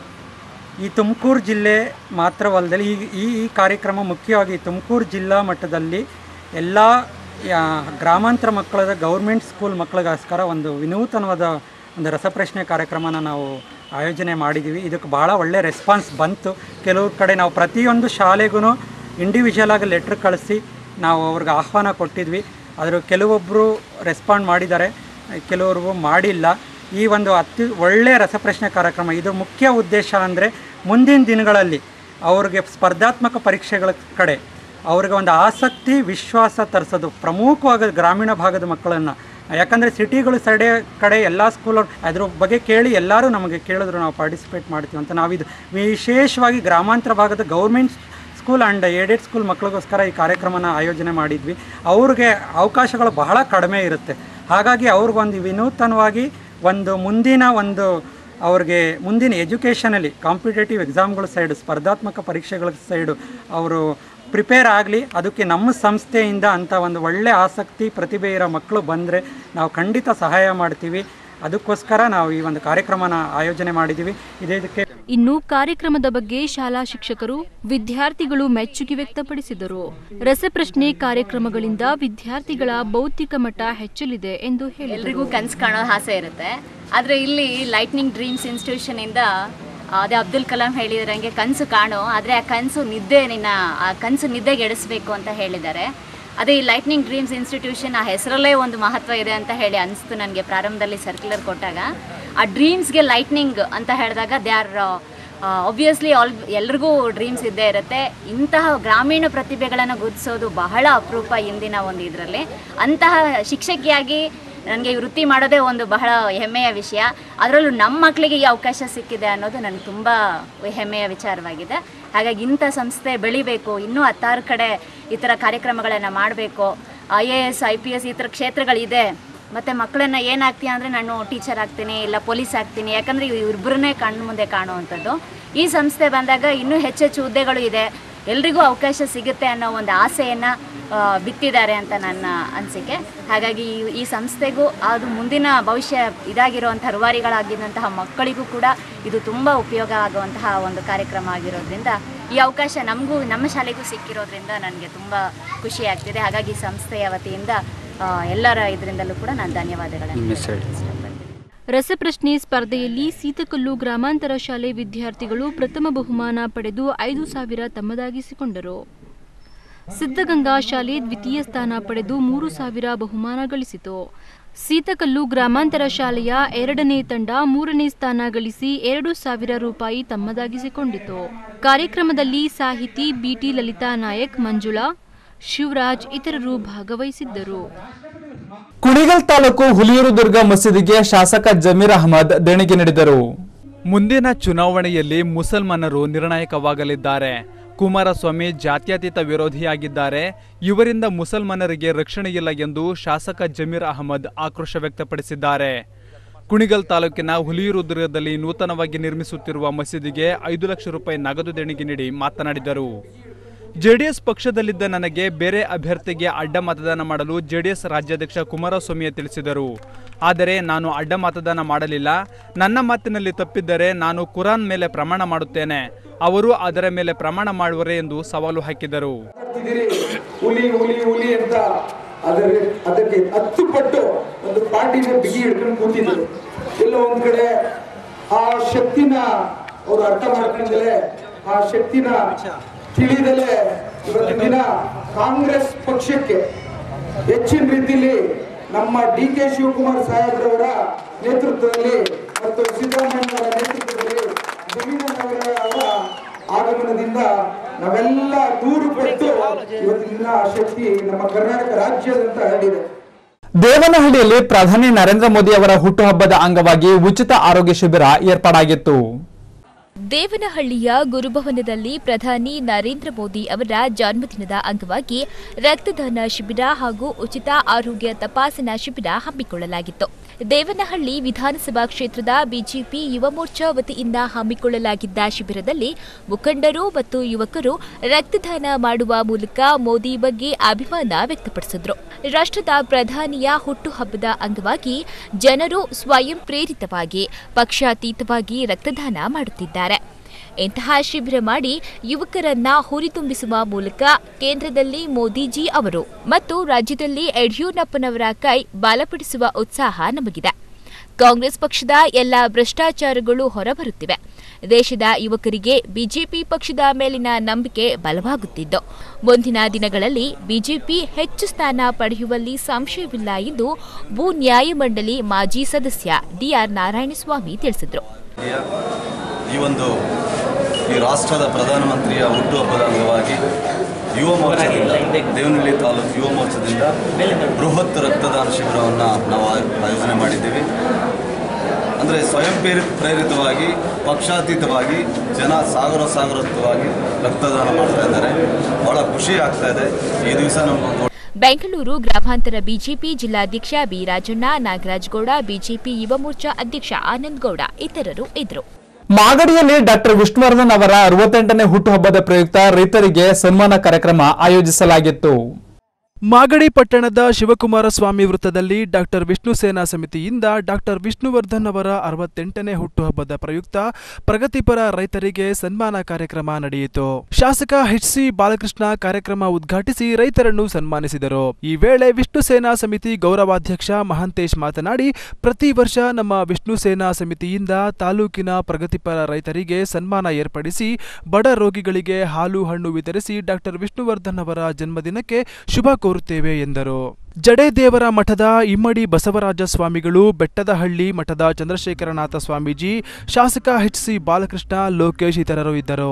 ಈ ತುಮಕೂರು ಜಿಲ್ಲೆ ಮಾತ್ರವಲ್ಲದೆ ಈ ಈ ಈ ಕಾರ್ಯಕ್ರಮ ಮುಖ್ಯವಾಗಿ ತುಮಕೂರು ಜಿಲ್ಲಾ ಮಟ್ಟದಲ್ಲಿ ಎಲ್ಲ ಯಾ- ಗ್ರಾಮಾಂತರ ಮಕ್ಕಳದ ಗೌರ್ಮೆಂಟ್ ಸ್ಕೂಲ್ ಮಕ್ಕಳಿಗೋಸ್ಕರ ಒಂದು ವಿನೂತನವಾದ ಒಂದು ರಸಪ್ರಶ್ನೆ ಕಾರ್ಯಕ್ರಮನ ನಾವು ಆಯೋಜನೆ ಮಾಡಿದ್ದೀವಿ ಇದಕ್ಕೆ ಭಾಳ ಒಳ್ಳೆ ರೆಸ್ಪಾನ್ಸ್ ಬಂತು ಕೆಲವ್ರ ಕಡೆ ನಾವು ಪ್ರತಿಯೊಂದು ಶಾಲೆಗೂ ಇಂಡಿವಿಜುವಲ್ ಆಗಿ ಲೆಟ್ರ್ ಕಳಿಸಿ ನಾವು ಅವ್ರಿಗೆ ಆಹ್ವಾನ ಕೊಟ್ಟಿದ್ವಿ ಅದ್ರ ಕೆಲವೊಬ್ಬರು ರೆಸ್ಪಾಂಡ್ ಮಾಡಿದ್ದಾರೆ ಕೆಲವರು ಮಾಡಿಲ್ಲ ಈ ಒಂದು ಅತಿ ಒಳ್ಳೆಯ ರಸಪ್ರಶ್ನೆ ಕಾರ್ಯಕ್ರಮ ಇದು ಮುಖ್ಯ ಉದ್ದೇಶ ಅಂದರೆ ಮುಂದಿನ ದಿನಗಳಲ್ಲಿ ಅವ್ರಿಗೆ ಸ್ಪರ್ಧಾತ್ಮಕ ಪರೀಕ್ಷೆಗಳ ಕಡೆ ಅವ್ರಿಗೆ ಒಂದು ಆಸಕ್ತಿ ವಿಶ್ವಾಸ ತರಿಸೋದು ಪ್ರಮುಖವಾಗಿ ಗ್ರಾಮೀಣ ಭಾಗದ ಮಕ್ಕಳನ್ನು ಯಾಕಂದರೆ ಸಿಟಿಗಳು ಸೈಡೆ ಕಡೆ ಎಲ್ಲ ಸ್ಕೂಲ್ ಅದ್ರ ಬಗ್ಗೆ ಕೇಳಿ ಎಲ್ಲರೂ ನಮಗೆ ಕೇಳಿದ್ರು ನಾವು ಪಾರ್ಟಿಸಿಪೇಟ್ ಮಾಡ್ತೀವಿ ಅಂತ ನಾವಿದು ವಿಶೇಷವಾಗಿ ಗ್ರಾಮಾಂತರ ಭಾಗದ government school and aided school ಮಕ್ಕಳಿಗೋಸ್ಕರ ಈ ಕಾರ್ಯಕ್ರಮನ ಆಯೋಜನೆ ಮಾಡಿದ್ವಿ ಅವ್ರಿಗೆ ಅವಕಾಶಗಳು ಬಹಳ ಕಡಿಮೆ ಇರುತ್ತೆ ಹಾಗಾಗಿ ಅವ್ರಿಗೊಂದು ವಿನೂತನವಾಗಿ ಒಂದು ಮುಂದಿನ ಒಂದು ಅವ್ರಿಗೆ ಮುಂದಿನ ಎಜುಕೇಷನಲ್ಲಿ ಕಾಂಪಿಟೇಟಿವ್ ಎಕ್ಸಾಮ್ಗಳ ಸೈಡು ಸ್ಪರ್ಧಾತ್ಮಕ ಪರೀಕ್ಷೆಗಳ ಸೈಡು ಅವರು ಪ್ರಿಪೇರ್ ಆಗಲಿ ಅದಕ್ಕೆ ನಮ್ಮ ಸಂಸ್ಥೆಯಿಂದ ಅಂಥ ಒಂದು ಒಳ್ಳೆ ಆಸಕ್ತಿ ಪ್ರತಿಭೆ ಇರೋ ಮಕ್ಕಳು ಬಂದರೆ ನಾವು ಖಂಡಿತ ಸಹಾಯ ಮಾಡ್ತೀವಿ ಅದಕ್ಕೋಸ್ಕರ ನಾವು ಈ ಒಂದು ಕಾರ್ಯಕ್ರಮನ ಆಯೋಜನೆ ಮಾಡಿದ್ದೀವಿ ಇದೇ ಇದಕ್ಕೆ ಇನ್ನು ಕಾರ್ಯಕ್ರಮದ ಬಗ್ಗೆ ಶಾಲಾ ಶಿಕ್ಷಕರು ವಿದ್ಯಾರ್ಥಿಗಳು ಮೆಚ್ಚುಗೆ ವ್ಯಕ್ತಪಡಿಸಿದರು ರಸಪ್ರಶ್ನೆ ಕಾರ್ಯಕ್ರಮಗಳಿಂದ ವಿದ್ಯಾರ್ಥಿಗಳ ಬೌದ್ಧಿಕ ಮಟ್ಟ ಹೆಚ್ಚಲಿದೆ ಎಂದು ಹೇಳಿದರು ಎಲ್ರಿಗೂ ಕನ್ಸು ಕಾಣೋ ಆಸೆ ಇರುತ್ತೆ ಆದರೆ ಇಲ್ಲಿ ಲೈಟ್ನಿಂಗ್ ಡ್ರೀಮ್ಸ್ ಇನ್ಸ್ಟಿಟ್ಯೂಷನಿಂದ ಅದೇ ಅಬ್ದುಲ್ ಕಲಾಂ ಹೇಳಿದ್ರಂಗೆ ಕನಸು ಕಾಣು ಆದರೆ ಆ ಕನಸು ನಿದ್ದೆ ನಿನ್ನ ಆ ಕನಸು ನಿದ್ದೆಗೆಡಿಸ್ಬೇಕು ಅಂತ ಹೇಳಿದ್ದಾರೆ ಅದೇ ಈ ಲೈಟ್ನಿಂಗ್ ಡ್ರೀಮ್ಸ್ ಇನ್ಸ್ಟಿಟ್ಯೂಷನ್ ಆ ಹೆಸರಲ್ಲೇ ಒಂದು ಮಹತ್ವ ಇದೆ ಅಂತ ಹೇಳಿ ಅನಿಸ್ತು ನನಗೆ ಪ್ರಾರಂಭದಲ್ಲಿ ಸರ್ಕ್ಯುಲರ್ ಕೊಟ್ಟಾಗ ಆ ಡ್ರೀಮ್ಸ್ಗೆ ಲೈಟ್ನಿಂಗ್ ಅಂತ ಹೇಳಿದಾಗ ದೇ ಆರ್ ಆಬ್ವಿಯಸ್ಲಿ ಆಲ್ ಎಲ್ರಿಗೂ ಡ್ರೀಮ್ಸ್ ಇದ್ದೇ ಇರುತ್ತೆ ಇಂತಹ ಗ್ರಾಮೀಣ ಪ್ರತಿಭೆಗಳನ್ನು ಗುರುತಿಸೋದು ಬಹಳ ಅಪರೂಪ ಇಂದಿನ ಒಂದು ಇದರಲ್ಲಿ ಅಂತಹ ಶಿಕ್ಷಕಿಯಾಗಿ ನನಗೆ ಈ ವೃತ್ತಿ ಮಾಡೋದೇ ಒಂದು ಬಹಳ ಹೆಮ್ಮೆಯ ವಿಷಯ ಅದರಲ್ಲೂ ನಮ್ಮ ಮಕ್ಕಳಿಗೆ ಈ ಅವಕಾಶ ಸಿಕ್ಕಿದೆ ಅನ್ನೋದು ನನಗೆ ತುಂಬ ಹೆಮ್ಮೆಯ ವಿಚಾರವಾಗಿದೆ ಹಾಗಾಗಿ ಇಂಥ ಸಂಸ್ಥೆ ಬೆಳಿಬೇಕು ಇನ್ನೂ ಹತ್ತಾರು ಕಡೆ ಈ ಥರ ಕಾರ್ಯಕ್ರಮಗಳನ್ನು ಮಾಡಬೇಕು I A S I P S ಈ ಥರ ಕ್ಷೇತ್ರಗಳಿದೆ ಮತ್ತು ಮಕ್ಕಳನ್ನ ಏನಾಗ್ತೀಯ ಅಂದರೆ ನಾನು ಟೀಚರ್ ಆಗ್ತೀನಿ ಇಲ್ಲ ಪೊಲೀಸ್ ಆಗ್ತೀನಿ ಯಾಕಂದರೆ ಇವ್ರಿಬ್ಬರನ್ನೇ ಕಣ್ಣು ಮುಂದೆ ಕಾಣುವಂಥದ್ದು ಈ ಸಂಸ್ಥೆ ಬಂದಾಗ ಇನ್ನೂ ಹೆಚ್ಚೆಚ್ಚು ಹುದ್ದೆಗಳು ಇದೆ ಎಲ್ರಿಗೂ ಅವಕಾಶ ಸಿಗುತ್ತೆ ಅನ್ನೋ ಒಂದು ಆಸೆಯನ್ನು ಬಿತ್ತಿದ್ದಾರೆ ಅಂತ ನನ್ನ ಅನಿಸಿಕೆ ಹಾಗಾಗಿ ಈ- ಈ ಸಂಸ್ಥೆಗೂ ಅದು ಮುಂದಿನ ಭವಿಷ್ಯ ಇದಾಗಿರುವಂಥ ರೂವಾರಿಗಳಾಗಿದ್ದಂತಹ ಮಕ್ಕಳಿಗೂ ಕೂಡ ಇದು ತುಂಬ ಉಪಯೋಗ ಆಗುವಂತಹ ಒಂದು ಕಾರ್ಯಕ್ರಮ ಆಗಿರೋದ್ರಿಂದ ಈ ಅವಕಾಶ ನಮಗೂ ನಮ್ಮ ಶಾಲೆಗೂ ಸಿಕ್ಕಿರೋದ್ರಿಂದ ನನಗೆ ತುಂಬ ಖುಷಿ ಆಗ್ತಿದೆ ಹಾಗಾಗಿ ಈ ಸಂಸ್ಥೆಯ ವತಿಯಿಂದ ಆ, ಎಲ್ಲರ ಇದರಿಂದಲೂ ಕೂಡ ನಾನು ಧನ್ಯವಾದಗಳನ್ನು ಇಷ್ಟಪಡ್ತೀನಿ ರಸಪ್ರಶ್ನೆ ಸ್ಪರ್ಧೆಯಲ್ಲಿ ಸೀತಕಲ್ಲು ಗ್ರಾಮಾಂತರ ಶಾಲೆ ವಿದ್ಯಾರ್ಥಿಗಳು ಪ್ರಥಮ ಬಹುಮಾನ ಪಡೆದು ಐದು ಸಾವಿರ ತಮ್ಮದಾಗಿಸಿಕೊಂಡರು ಸಿದ್ಧಗಂಗಾ ಶಾಲೆ ದ್ವಿತೀಯ ಸ್ಥಾನ ಪಡೆದು ಮೂರು ಸಾವಿರ ಬಹುಮಾನ ಗಳಿಸಿತು ಸೀತಕಲ್ಲು ಗ್ರಾಮಾಂತರ ಶಾಲೆಯ ಎರಡನೇ ತಂಡ ಮೂರನೇ ಸ್ಥಾನ ಗಳಿಸಿ ಎರಡು ಸಾವಿರ ರೂಪಾಯಿ ತಮ್ಮದಾಗಿಸಿಕೊಂಡಿತು ಕಾರ್ಯಕ್ರಮದಲ್ಲಿ ಸಾಹಿತಿ ಬಿಟಿ ಲಲಿತಾ ನಾಯಕ್ ಮಂಜುಳಾ ಶಿವರಾಜ್ ಇತರರು ಭಾಗವಹಿಸಿದ್ದರು ಕುಣಿಗಲ್ ತಾಲೂಕು ಹುಲಿಯೂರು ದುರ್ಗ ಮಸೀದಿಗೆ ಶಾಸಕ ಜಮೀರ್ ಅಹಮದ್ ದೇಣಿಗೆ ನೀಡಿದರು ಮುಂದಿನ ಚುನಾವಣೆಯಲ್ಲಿ ಮುಸಲ್ಮಾನರು ನಿರ್ಣಾಯಕವಾಗಲಿದ್ದಾರೆ ಕುಮಾರಸ್ವಾಮಿ ಜಾತ್ಯತೀತ ವಿರೋಧಿಯಾಗಿದ್ದಾರೆ ಇವರಿಂದ ಮುಸಲ್ಮಾನರಿಗೆ ರಕ್ಷಣೆಯಿಲ್ಲ ಎಂದು ಶಾಸಕ ಜಮೀರ್ ಅಹಮದ್ ಆಕ್ರೋಶ ವ್ಯಕ್ತಪಡಿಸಿದ್ದಾರೆ ಕುಣಿಗಲ್ ತಾಲೂಕಿನ ಹುಲಿಯೂರು ದುರ್ಗದಲ್ಲಿ ನೂತನವಾಗಿ ನಿರ್ಮಿಸುತ್ತಿರುವ ಮಸೀದಿಗೆ ಐದು ಲಕ್ಷ ರೂಪಾಯಿ ನಗದು ದೇಣಿಗೆ ನೀಡಿ ಮಾತನಾಡಿದರು ಜೆಡಿಎಸ್ ಪಕ್ಷದಲ್ಲಿದ್ದ ನನಗೆ ಬೇರೆ ಅಭ್ಯರ್ಥಿಗೆ ಅಡ್ಡ ಮತದಾನ ಮಾಡಲು ಜೆಡಿಎಸ್ ರಾಜ್ಯಾಧ್ಯಕ್ಷ ಕುಮಾರಸ್ವಾಮಿಯೇ ತಿಳಿಸಿದರು ಆದರೆ ನಾನು ಅಡ್ಡ ಮತದಾನ ಮಾಡಲಿಲ್ಲ ನನ್ನ ಮಾತಿನಲ್ಲಿ ತಪ್ಪಿದ್ದರೆ ನಾನು ಕುರಾನ್ ಮೇಲೆ ಪ್ರಮಾಣ ಮಾಡುತ್ತೇನೆ ಅವರು ಅದರ ಮೇಲೆ ಪ್ರಮಾಣ ಮಾಡುವರೇ ಎಂದು ಸವಾಲು ಹಾಕಿದರು ಮಾಡ್ತಿದ್ದೀರಿ ಹುಲಿ ಹುಲಿ ಹುಲಿ ಅಂತ ಅದರ ಅದಕ್ಕೆ ಹತ್ತು ಪಟ್ಟು ಒಂದು ಪಾರ್ಟಿನ ಬಿಗಿ ಹಿಡ್ಕೊಂಡು ಕೂತಿದ್ರು ಎಲ್ಲ ಒಂದ್ ಕಡೆ ಆ ಶಕ್ತಿನ ಅವ್ರು ಅರ್ಥ ಮಾಡ್ಕೊಂಡಲೆ ಆ ಶಕ್ತಿನ ತಿಳಿದಲೆ ಇವತ್ತಿನ ದಿನ ಕಾಂಗ್ರೆಸ್ ಪಕ್ಷಕ್ಕೆ ಹೆಚ್ಚಿನ ರೀತಿಯಲ್ಲಿ ನಮ್ಮ ಡಿ ಕೆ ಶಿವಕುಮಾರ್ ಸಾಹೇಬ್ರವರ ನೇತೃತ್ವದಲ್ಲಿ ಮತ್ತು ಸಿದ್ದರಾಮಯ್ಯ ಅವರ ನೇತೃತ್ವದಲ್ಲಿ ಜಮೀನವರ ಆಗಮನದಿಂದ ನಾವೆಲ್ಲ ನೂರು ಪಟ್ಟು ಇವತ್ತಿನ ಆ ಶಕ್ತಿ ನಮ್ಮ ಕರ್ನಾಟಕ ರಾಜ್ಯದಂತ ಹರಡಿದೆ ದೇವನಹಳ್ಳಿಯಲ್ಲಿ ಪ್ರಧಾನಿ ನರೇಂದ್ರ ಮೋದಿ ಅವರ ಹುಟ್ಟುಹಬ್ಬದ ಅಂಗವಾಗಿ ಉಚಿತ ಆರೋಗ್ಯ ಶಿಬಿರ ಏರ್ಪಾಡಾಗಿತ್ತು ದೇವನಹಳ್ಳಿಯ ಗುರುಭವನದಲ್ಲಿ ಪ್ರಧಾನಿ ನರೇಂದ್ರ ಮೋದಿ ಅವರ ಜನ್ಮದಿನದ ಅಂಗವಾಗಿ ರಕ್ತದಾನ ಶಿಬಿರ ಹಾಗೂ ಉಚಿತ ಆರೋಗ್ಯ ತಪಾಸಣಾ ಶಿಬಿರ ಹಮ್ಮಿಕೊಳ್ಳಲಾಗಿತ್ತು ದೇವನಹಳ್ಳಿ ವಿಧಾನಸಭಾ ಕ್ಷೇತ್ರದ ಬಿಜೆಪಿ ಯುವ ಮೋರ್ಚಾ ವತಿಯಿಂದ ಹಮ್ಮಿಕೊಳ್ಳಲಾಗಿದ್ದ ಶಿಬಿರದಲ್ಲಿ ಮುಖಂಡರು ಮತ್ತು ಯುವಕರು ರಕ್ತದಾನ ಮಾಡುವ ಮೂಲಕ ಮೋದಿ ಬಗ್ಗೆ ಅಭಿಮಾನ ವ್ಯಕ್ತಪಡಿಸಿದ್ರು ರಾಷ್ಟ್ರದ ಪ್ರಧಾನಿಯ ಹುಟ್ಟುಹಬ್ಬದ ಅಂಗವಾಗಿ ಜನರು ಸ್ವಯಂ ಪ್ರೇರಿತವಾಗಿ ಪಕ್ಷಾತೀತವಾಗಿ ರಕ್ತದಾನ ಮಾಡುತ್ತಿದ್ದಾರೆ ಇಂತಹ ಶಿಬಿರ ಮಾಡಿ ಯುವಕರನ್ನ ಹುರಿತುಂಬಿಸುವ ಮೂಲಕ ಕೇಂದ್ರದಲ್ಲಿ ಮೋದಿಜಿ ಅವರು ಮತ್ತು ರಾಜ್ಯದಲ್ಲಿ ಯಡಿಯೂರಪ್ಪನವರ ಕೈ ಬಲಪಡಿಸುವ ಉತ್ಸಾಹ ನಮಗಿದೆ ಕಾಂಗ್ರೆಸ್ ಪಕ್ಷದ ಎಲ್ಲ ಭ್ರಷ್ಟಾಚಾರಗಳು ಹೊರಬರುತ್ತಿವೆ ದೇಶದ ಯುವಕರಿಗೆ ಬಿಜೆಪಿ ಪಕ್ಷದ ಮೇಲಿನ ನಂಬಿಕೆ ಬಲವಾಗುತ್ತಿದ್ದು ಮುಂದಿನ ದಿನಗಳಲ್ಲಿ ಬಿಜೆಪಿ ಹೆಚ್ಚು ಸ್ಥಾನ ಪಡೆಯುವಲ್ಲಿ ಸಂಶಯವಿಲ್ಲ ಎಂದು ಭೂ ನ್ಯಾಯಮಂಡಳಿ ಮಾಜಿ ಸದಸ್ಯ ಡಿಆರ್ ನಾರಾಯಣಸ್ವಾಮಿ ತಿಳಿಸಿದರು ಈ ಒಂದು ಈ ರಾಷ್ಟ್ರದ ಪ್ರಧಾನಮಂತ್ರಿಯ ಹುಟ್ಟುಹಬ್ಬದ ಅಂಗವಾಗಿ ಯುವ ಮೋರ್ಚಾದಿಂದ ದೇವನಹಳ್ಳಿ ತಾಲೂಕು ಯುವ ಮೋರ್ಚಾದಿಂದ ಬೃಹತ್ ರಕ್ತದಾನ ಶಿಬಿರವನ್ನು ನಾವು ಆಯ್- ಆಯೋಜನೆ ಮಾಡಿದ್ದೀವಿ ಅಂದರೆ ಸ್ವಯಂ ಪ್ರೇರಿತ ಪ್ರೇರಿತವಾಗಿ ಪಕ್ಷಾತೀತವಾಗಿ ಜನ ಸಾಗರ ಸಾಗರತ್ವವಾಗಿ ರಕ್ತದಾನ ಮಾಡ್ತಾ ಇದ್ದಾರೆ ಭಾಳ ಖುಷಿ ಆಗ್ತಾ ಇದೆ ಈ ದಿವಸ ನಮಗೊಂದು ಬೆಂಗಳೂರು ಗ್ರಾಮಾಂತರ ಬಿಜೆಪಿ ಜಿಲ್ಲಾಧ್ಯಕ್ಷ ಬಿ ರಾಜಣ್ಣ ನಾಗರಾಜ್ ಗೌಡ ಬಿಜೆಪಿ ಯುವ ಮೋರ್ಚಾ ಅಧ್ಯಕ್ಷ ಆನಂದ್ ಗೌಡ ಇತರರು ಇದ್ದರು ಮಾಗಡಿಯಲ್ಲಿ ಡಾಕ್ಟರ್ ವಿಷ್ಣುವರ್ಧನ್ ಅವರ ಅರವತ್ತೆಂಟನೇ ಹುಟ್ಟುಹಬ್ಬದ ಪ್ರಯುಕ್ತ ರೈತರಿಗೆ ಸನ್ಮಾನ ಕಾರ್ಯಕ್ರಮ ಆಯೋಜಿಸಲಾಗಿತ್ತು ಮಾಗಡಿ ಪಟ್ಟಣದ ಶಿವಕುಮಾರ ಸ್ವಾಮಿ ವೃತ್ತದಲ್ಲಿ ಡಾಕ್ಟರ್ ವಿಷ್ಣು ಸೇನಾ ಸಮಿತಿಯಿಂದ ಡಾಕ್ಟರ್ ವಿಷ್ಣುವರ್ಧನ್ ಅವರ ಅರವತ್ತೆಂಟನೇ ಹುಟ್ಟುಹಬ್ಬದ ಪ್ರಯುಕ್ತ ಪ್ರಗತಿಪರ ರೈತರಿಗೆ ಸನ್ಮಾನ ಕಾರ್ಯಕ್ರಮ ನಡೆಯಿತು ಶಾಸಕ ಎಚ್ ಸಿ ಬಾಲಕೃಷ್ಣ ಕಾರ್ಯಕ್ರಮ ಉದ್ಘಾಟಿಸಿ ರೈತರನ್ನು ಸನ್ಮಾನಿಸಿದರು ಈ ವೇಳೆ ವಿಷ್ಣು ಸೇನಾ ಸಮಿತಿ ಗೌರವಾಧ್ಯಕ್ಷ ಮಹಾಂತೇಶ್ ಮಾತನಾಡಿ ಪ್ರತಿ ವರ್ಷ ನಮ್ಮ ವಿಷ್ಣು ಸೇನಾ ಸಮಿತಿಯಿಂದ ತಾಲೂಕಿನ ಪ್ರಗತಿಪರ ರೈತರಿಗೆ ಸನ್ಮಾನ ಏರ್ಪಡಿಸಿ ಬಡ ರೋಗಿಗಳಿಗೆ ಹಾಲು ಹಣ್ಣು ವಿತರಿಸಿ ಡಾಕ್ಟರ್ ವಿಷ್ಣುವರ್ಧನ್ ಅವರ ಜನ್ಮದಿನಕ್ಕೆ ಶುಭ ಕೋರುತ್ತೇವೆ ಎಂದರು ಜಡೇದೇವರ ಮಠದ ಇಮ್ಮಡಿ ಬಸವರಾಜ ಸ್ವಾಮಿಗಳು ಬೆಟ್ಟದಹಳ್ಳಿ ಮಠದ ಚಂದ್ರಶೇಖರನಾಥ ಸ್ವಾಮೀಜಿ ಶಾಸಕ ಎಚ್ ಸಿ ಬಾಲಕೃಷ್ಣ ಲೋಕೇಶ್ ಇತರರು ಇದ್ದರು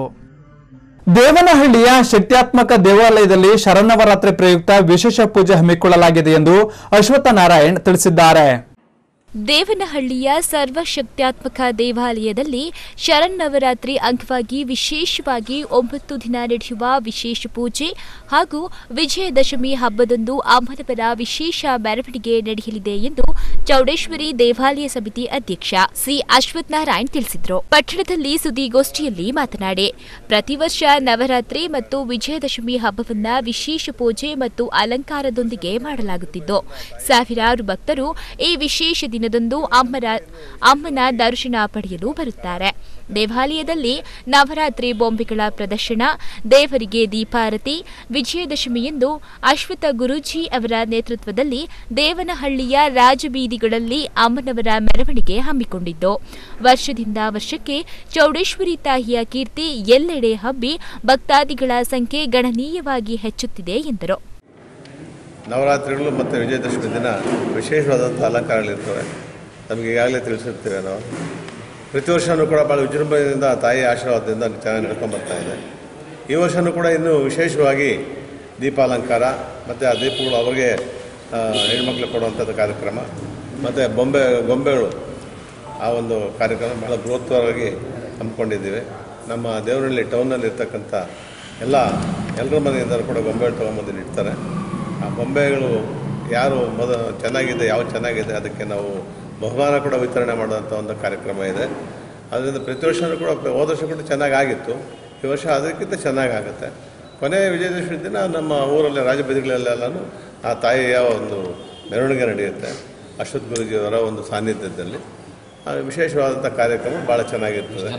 ದೇವನಹಳ್ಳಿಯ ಶಕ್ತ್ಯಾತ್ಮಕ ದೇವಾಲಯದಲ್ಲಿ ಶರನ್ನವರಾತ್ರಿ ಪ್ರಯುಕ್ತ ವಿಶೇಷ ಪೂಜೆ ಹಮ್ಮಿಕೊಳ್ಳಲಾಗಿದೆ ಎಂದು ಅಶ್ವತ್ಥ ನಾರಾಯಣ್ ತಿಳಿಸಿದ್ದಾರೆ ದೇವನಹಳ್ಳಿಯ ಸರ್ವಶಕ್ತ್ಯಾತ್ಮಕ ದೇವಾಲಯದಲ್ಲಿ ಶರನ್ನವರಾತ್ರಿ ಅಂಗವಾಗಿ ವಿಶೇಷವಾಗಿ ಒಂಬತ್ತು ದಿನ ನಡೆಯುವ ವಿಶೇಷ ಪೂಜೆ ಹಾಗೂ ವಿಜಯದಶಮಿ ಹಬ್ಬದಂದು ಅಮ್ಮನವರ ವಿಶೇಷ ಮೆರವಣಿಗೆ ನಡೆಯಲಿದೆ ಎಂದು ಚೌಡೇಶ್ವರಿ ದೇವಾಲಯ ಸಮಿತಿ ಅಧ್ಯಕ್ಷ ಸಿ ಅಶ್ವಥ್ ನಾರಾಯಣ್ ತಿಳಿಸಿದರು ಪಟ್ಟಣದಲ್ಲಿ ಸುದ್ದಿಗೋಷ್ಠಿಯಲ್ಲಿ ಮಾತನಾಡಿ ಪ್ರತಿ ವರ್ಷ ನವರಾತ್ರಿ ಮತ್ತು ವಿಜಯದಶಮಿ ಹಬ್ಬವನ್ನ ವಿಶೇಷ ಪೂಜೆ ಮತ್ತು ಅಲಂಕಾರದೊಂದಿಗೆ ಮಾಡಲಾಗುತ್ತಿದ್ದು ಸಾವಿರಾರು ಭಕ್ತರು ಈ ವಿಶೇಷ ದಿನದಂದು ಅಮ್ಮನ ಅಮ್ಮನ ದರ್ಶನ ಪಡೆಯಲು ಬರುತ್ತಾರೆ ದೇವಾಲಯದಲ್ಲಿ ನವರಾತ್ರಿ ಬೊಂಬೆಗಳ ಪ್ರದರ್ಶನ ದೇವರಿಗೆ ದೀಪಾರತಿ ವಿಜಯದಶಮಿಯಂದು ಅಶ್ವಥ ಗುರೂಜಿ ಅವರ ನೇತೃತ್ವದಲ್ಲಿ ದೇವನಹಳ್ಳಿಯ ರಾಜಬೀದಿಗಳಲ್ಲಿ ಅಮ್ಮನವರ ಮೆರವಣಿಗೆ ಹಮ್ಮಿಕೊಂಡಿದ್ದು ವರ್ಷದಿಂದ ವರ್ಷಕ್ಕೆ ಚೌಡೇಶ್ವರಿ ತಾಯಿಯ ಕೀರ್ತಿ ಎಲ್ಲೆಡೆ ಹಬ್ಬಿ ಭಕ್ತಾದಿಗಳ ಸಂಖ್ಯೆ ಗಣನೀಯವಾಗಿ ಹೆಚ್ಚುತ್ತಿದೆ ಎಂದರು ನವರಾತ್ರಿಗಳು ಮತ್ತು ವಿಜಯದಶಮಿ ದಿನ ವಿಶೇಷವಾದಂಥ ಅಲಂಕಾರಗಳಿರ್ತವೆ ನಮಗೆ ಈಗಾಗಲೇ ತಿಳಿಸಿರ್ತೇವೆ ನಾವು ಪ್ರತಿ ವರ್ಷವೂ ಕೂಡ ಭಾಳ ವಿಜೃಂಭಣೆಯಿಂದ ತಾಯಿಯ ಆಶೀರ್ವಾದದಿಂದ ಚೆನ್ನಾಗಿ ನಡ್ಕೊಂಡು ಬರ್ತಾ ಇದೆ ಈ ವರ್ಷವೂ ಕೂಡ ಇನ್ನೂ ವಿಶೇಷವಾಗಿ ದೀಪಾಲಂಕಾರ ಮತ್ತು ಆ ದೀಪಗಳು ಅವರಿಗೆ ಆ, ಹೆಣ್ಮಕ್ಳು ಕೊಡುವಂಥದ್ದು ಕಾರ್ಯಕ್ರಮ ಮತ್ತು ಬೊಂಬೆ ಗೊಂಬೆಗಳು ಆ ಒಂದು ಕಾರ್ಯಕ್ರಮ ಭಾಳ ಬೃಹತ್ವವಾಗಿ ಹಮ್ಮಿಕೊಂಡಿದ್ದೀವಿ ನಮ್ಮ ದೇವನಹಳ್ಳಿ ಟೌನಲ್ಲಿ ಇರ್ತಕ್ಕಂಥ ಎಲ್ಲ ಎಲ್ಲರ ಮನೆಯಿಂದಲೂ ಕೂಡ ಗೊಂಬೆಗಳು ತೊಗೊಂಬಂದು ಇಡ್ತಾರೆ ಆ ಬೊಂಬೆಗಳು ಯಾರು ಮೊದ ಚೆನ್ನಾಗಿದೆ ಯಾವ ಚೆನ್ನಾಗಿದೆ ಅದಕ್ಕೆ ನಾವು ಬಹುಮಾನ ಕೂಡ ವಿತರಣೆ ಮಾಡುವಂಥ ಒಂದು ಕಾರ್ಯಕ್ರಮ ಇದೆ ಅದರಿಂದ ಪ್ರತಿ ವರ್ಷವೂ ಕೂಡ ಹೋದ ವರ್ಷ ಕೂಡ ಚೆನ್ನಾಗಿ ಆಗಿತ್ತು ಈ ವರ್ಷ ಅದಕ್ಕಿಂತ ಚೆನ್ನಾಗಿ ಆಗುತ್ತೆ ಕೊನೆಯ ವಿಜಯದಶಮಿ ದಿನ ನಮ್ಮ ಊರಲ್ಲಿ ರಾಜಬೀದಿಗಳಲ್ಲೆಲ್ಲನೂ ಆ ತಾಯಿಯ ಒಂದು ಮೆರವಣಿಗೆ ನಡೆಯುತ್ತೆ ಅಶ್ವಥ್ ಗುರುಜಿಯವರ ಒಂದು ಸಾನ್ನಿಧ್ಯದಲ್ಲಿ ಆ ವಿಶೇಷವಾದಂಥ ಕಾರ್ಯಕ್ರಮ ಭಾಳ ಚೆನ್ನಾಗಿರ್ತದೆ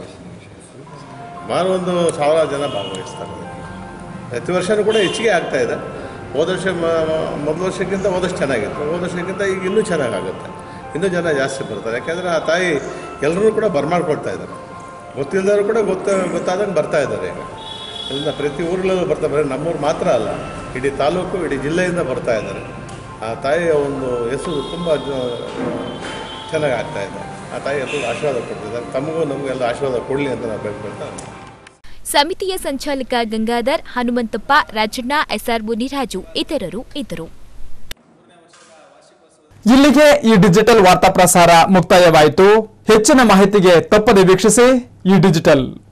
ಸುಮಾರು ಒಂದು ಸಾವಿರ ಜನ ಭಾಗವಹಿಸ್ತಾರೆ ಪ್ರತಿ ವರ್ಷವೂ ಕೂಡ ಹೆಚ್ಚಿಗೆ ಆಗ್ತಾ ಇದೆ ಹೋದ ವರ್ಷ ಮೊದಲ ವರ್ಷಕ್ಕಿಂತ ಹೋದಷ್ಟು ಚೆನ್ನಾಗಿತ್ತು ಹೋದ ವರ್ಷಕ್ಕಿಂತ ಈಗ ಇನ್ನೂ ಚೆನ್ನಾಗಾಗುತ್ತೆ ಇನ್ನೂ ಜನ ಜಾಸ್ತಿ ಬರ್ತಾರೆ ಯಾಕೆಂದರೆ ಆ ತಾಯಿ ಎಲ್ಲರೂ ಕೂಡ ಬರ್ಮಾಡ್ಕೊಳ್ತಾ ಇದ್ದಾರೆ ಗೊತ್ತಿಲ್ಲದವರು ಕೂಡ ಗೊತ್ತ ಗೊತ್ತಾದಂಗೆ ಬರ್ತಾ ಇದ್ದಾರೆ ಈಗ ಅದರಿಂದ ಪ್ರತಿ ಊರುಗಳಲ್ಲೂ ಬರ್ತಾ ಬರೀ ನಮ್ಮೂರು ಮಾತ್ರ ಅಲ್ಲ ಇಡೀ ತಾಲೂಕು ಇಡೀ ಜಿಲ್ಲೆಯಿಂದ ಬರ್ತಾ ಇದ್ದಾರೆ ಆ ತಾಯಿಯ ಒಂದು ಹೆಸರು ತುಂಬ ಚೆನ್ನಾಗಿ ಆಗ್ತಾ ಇದೆ ಆ ತಾಯಿ ಹೆಸರು ಆಶೀರ್ವಾದ ಕೊಡ್ತಿದ್ದಾರೆ ತಮಗೂ ನಮಗೆಲ್ಲ ಆಶೀರ್ವಾದ ಕೊಡಲಿ ಅಂತ ನಾವು ಬೇಡ್ಕೊಳ್ತಾ ಸಮಿತಿಯ ಸಂಚಾಲಕ ಗಂಗಾಧರ್ ಹನುಮಂತಪ್ಪ ರಾಜಣ್ಣ ಎಸ್ಆರ್ ಮುನಿರಾಜು ಇತರರು ಇದ್ದರು ಇಲ್ಲಿಗೆ ಈ ಡಿಜಿಟಲ್ ವಾರ್ತಾ ಪ್ರಸಾರ ಮುಕ್ತಾಯವಾಯಿತು ಹೆಚ್ಚಿನ ಮಾಹಿತಿಗೆ ತಪ್ಪದೆ ವೀಕ್ಷಿಸಿ ಈ ಡಿಜಿಟಲ್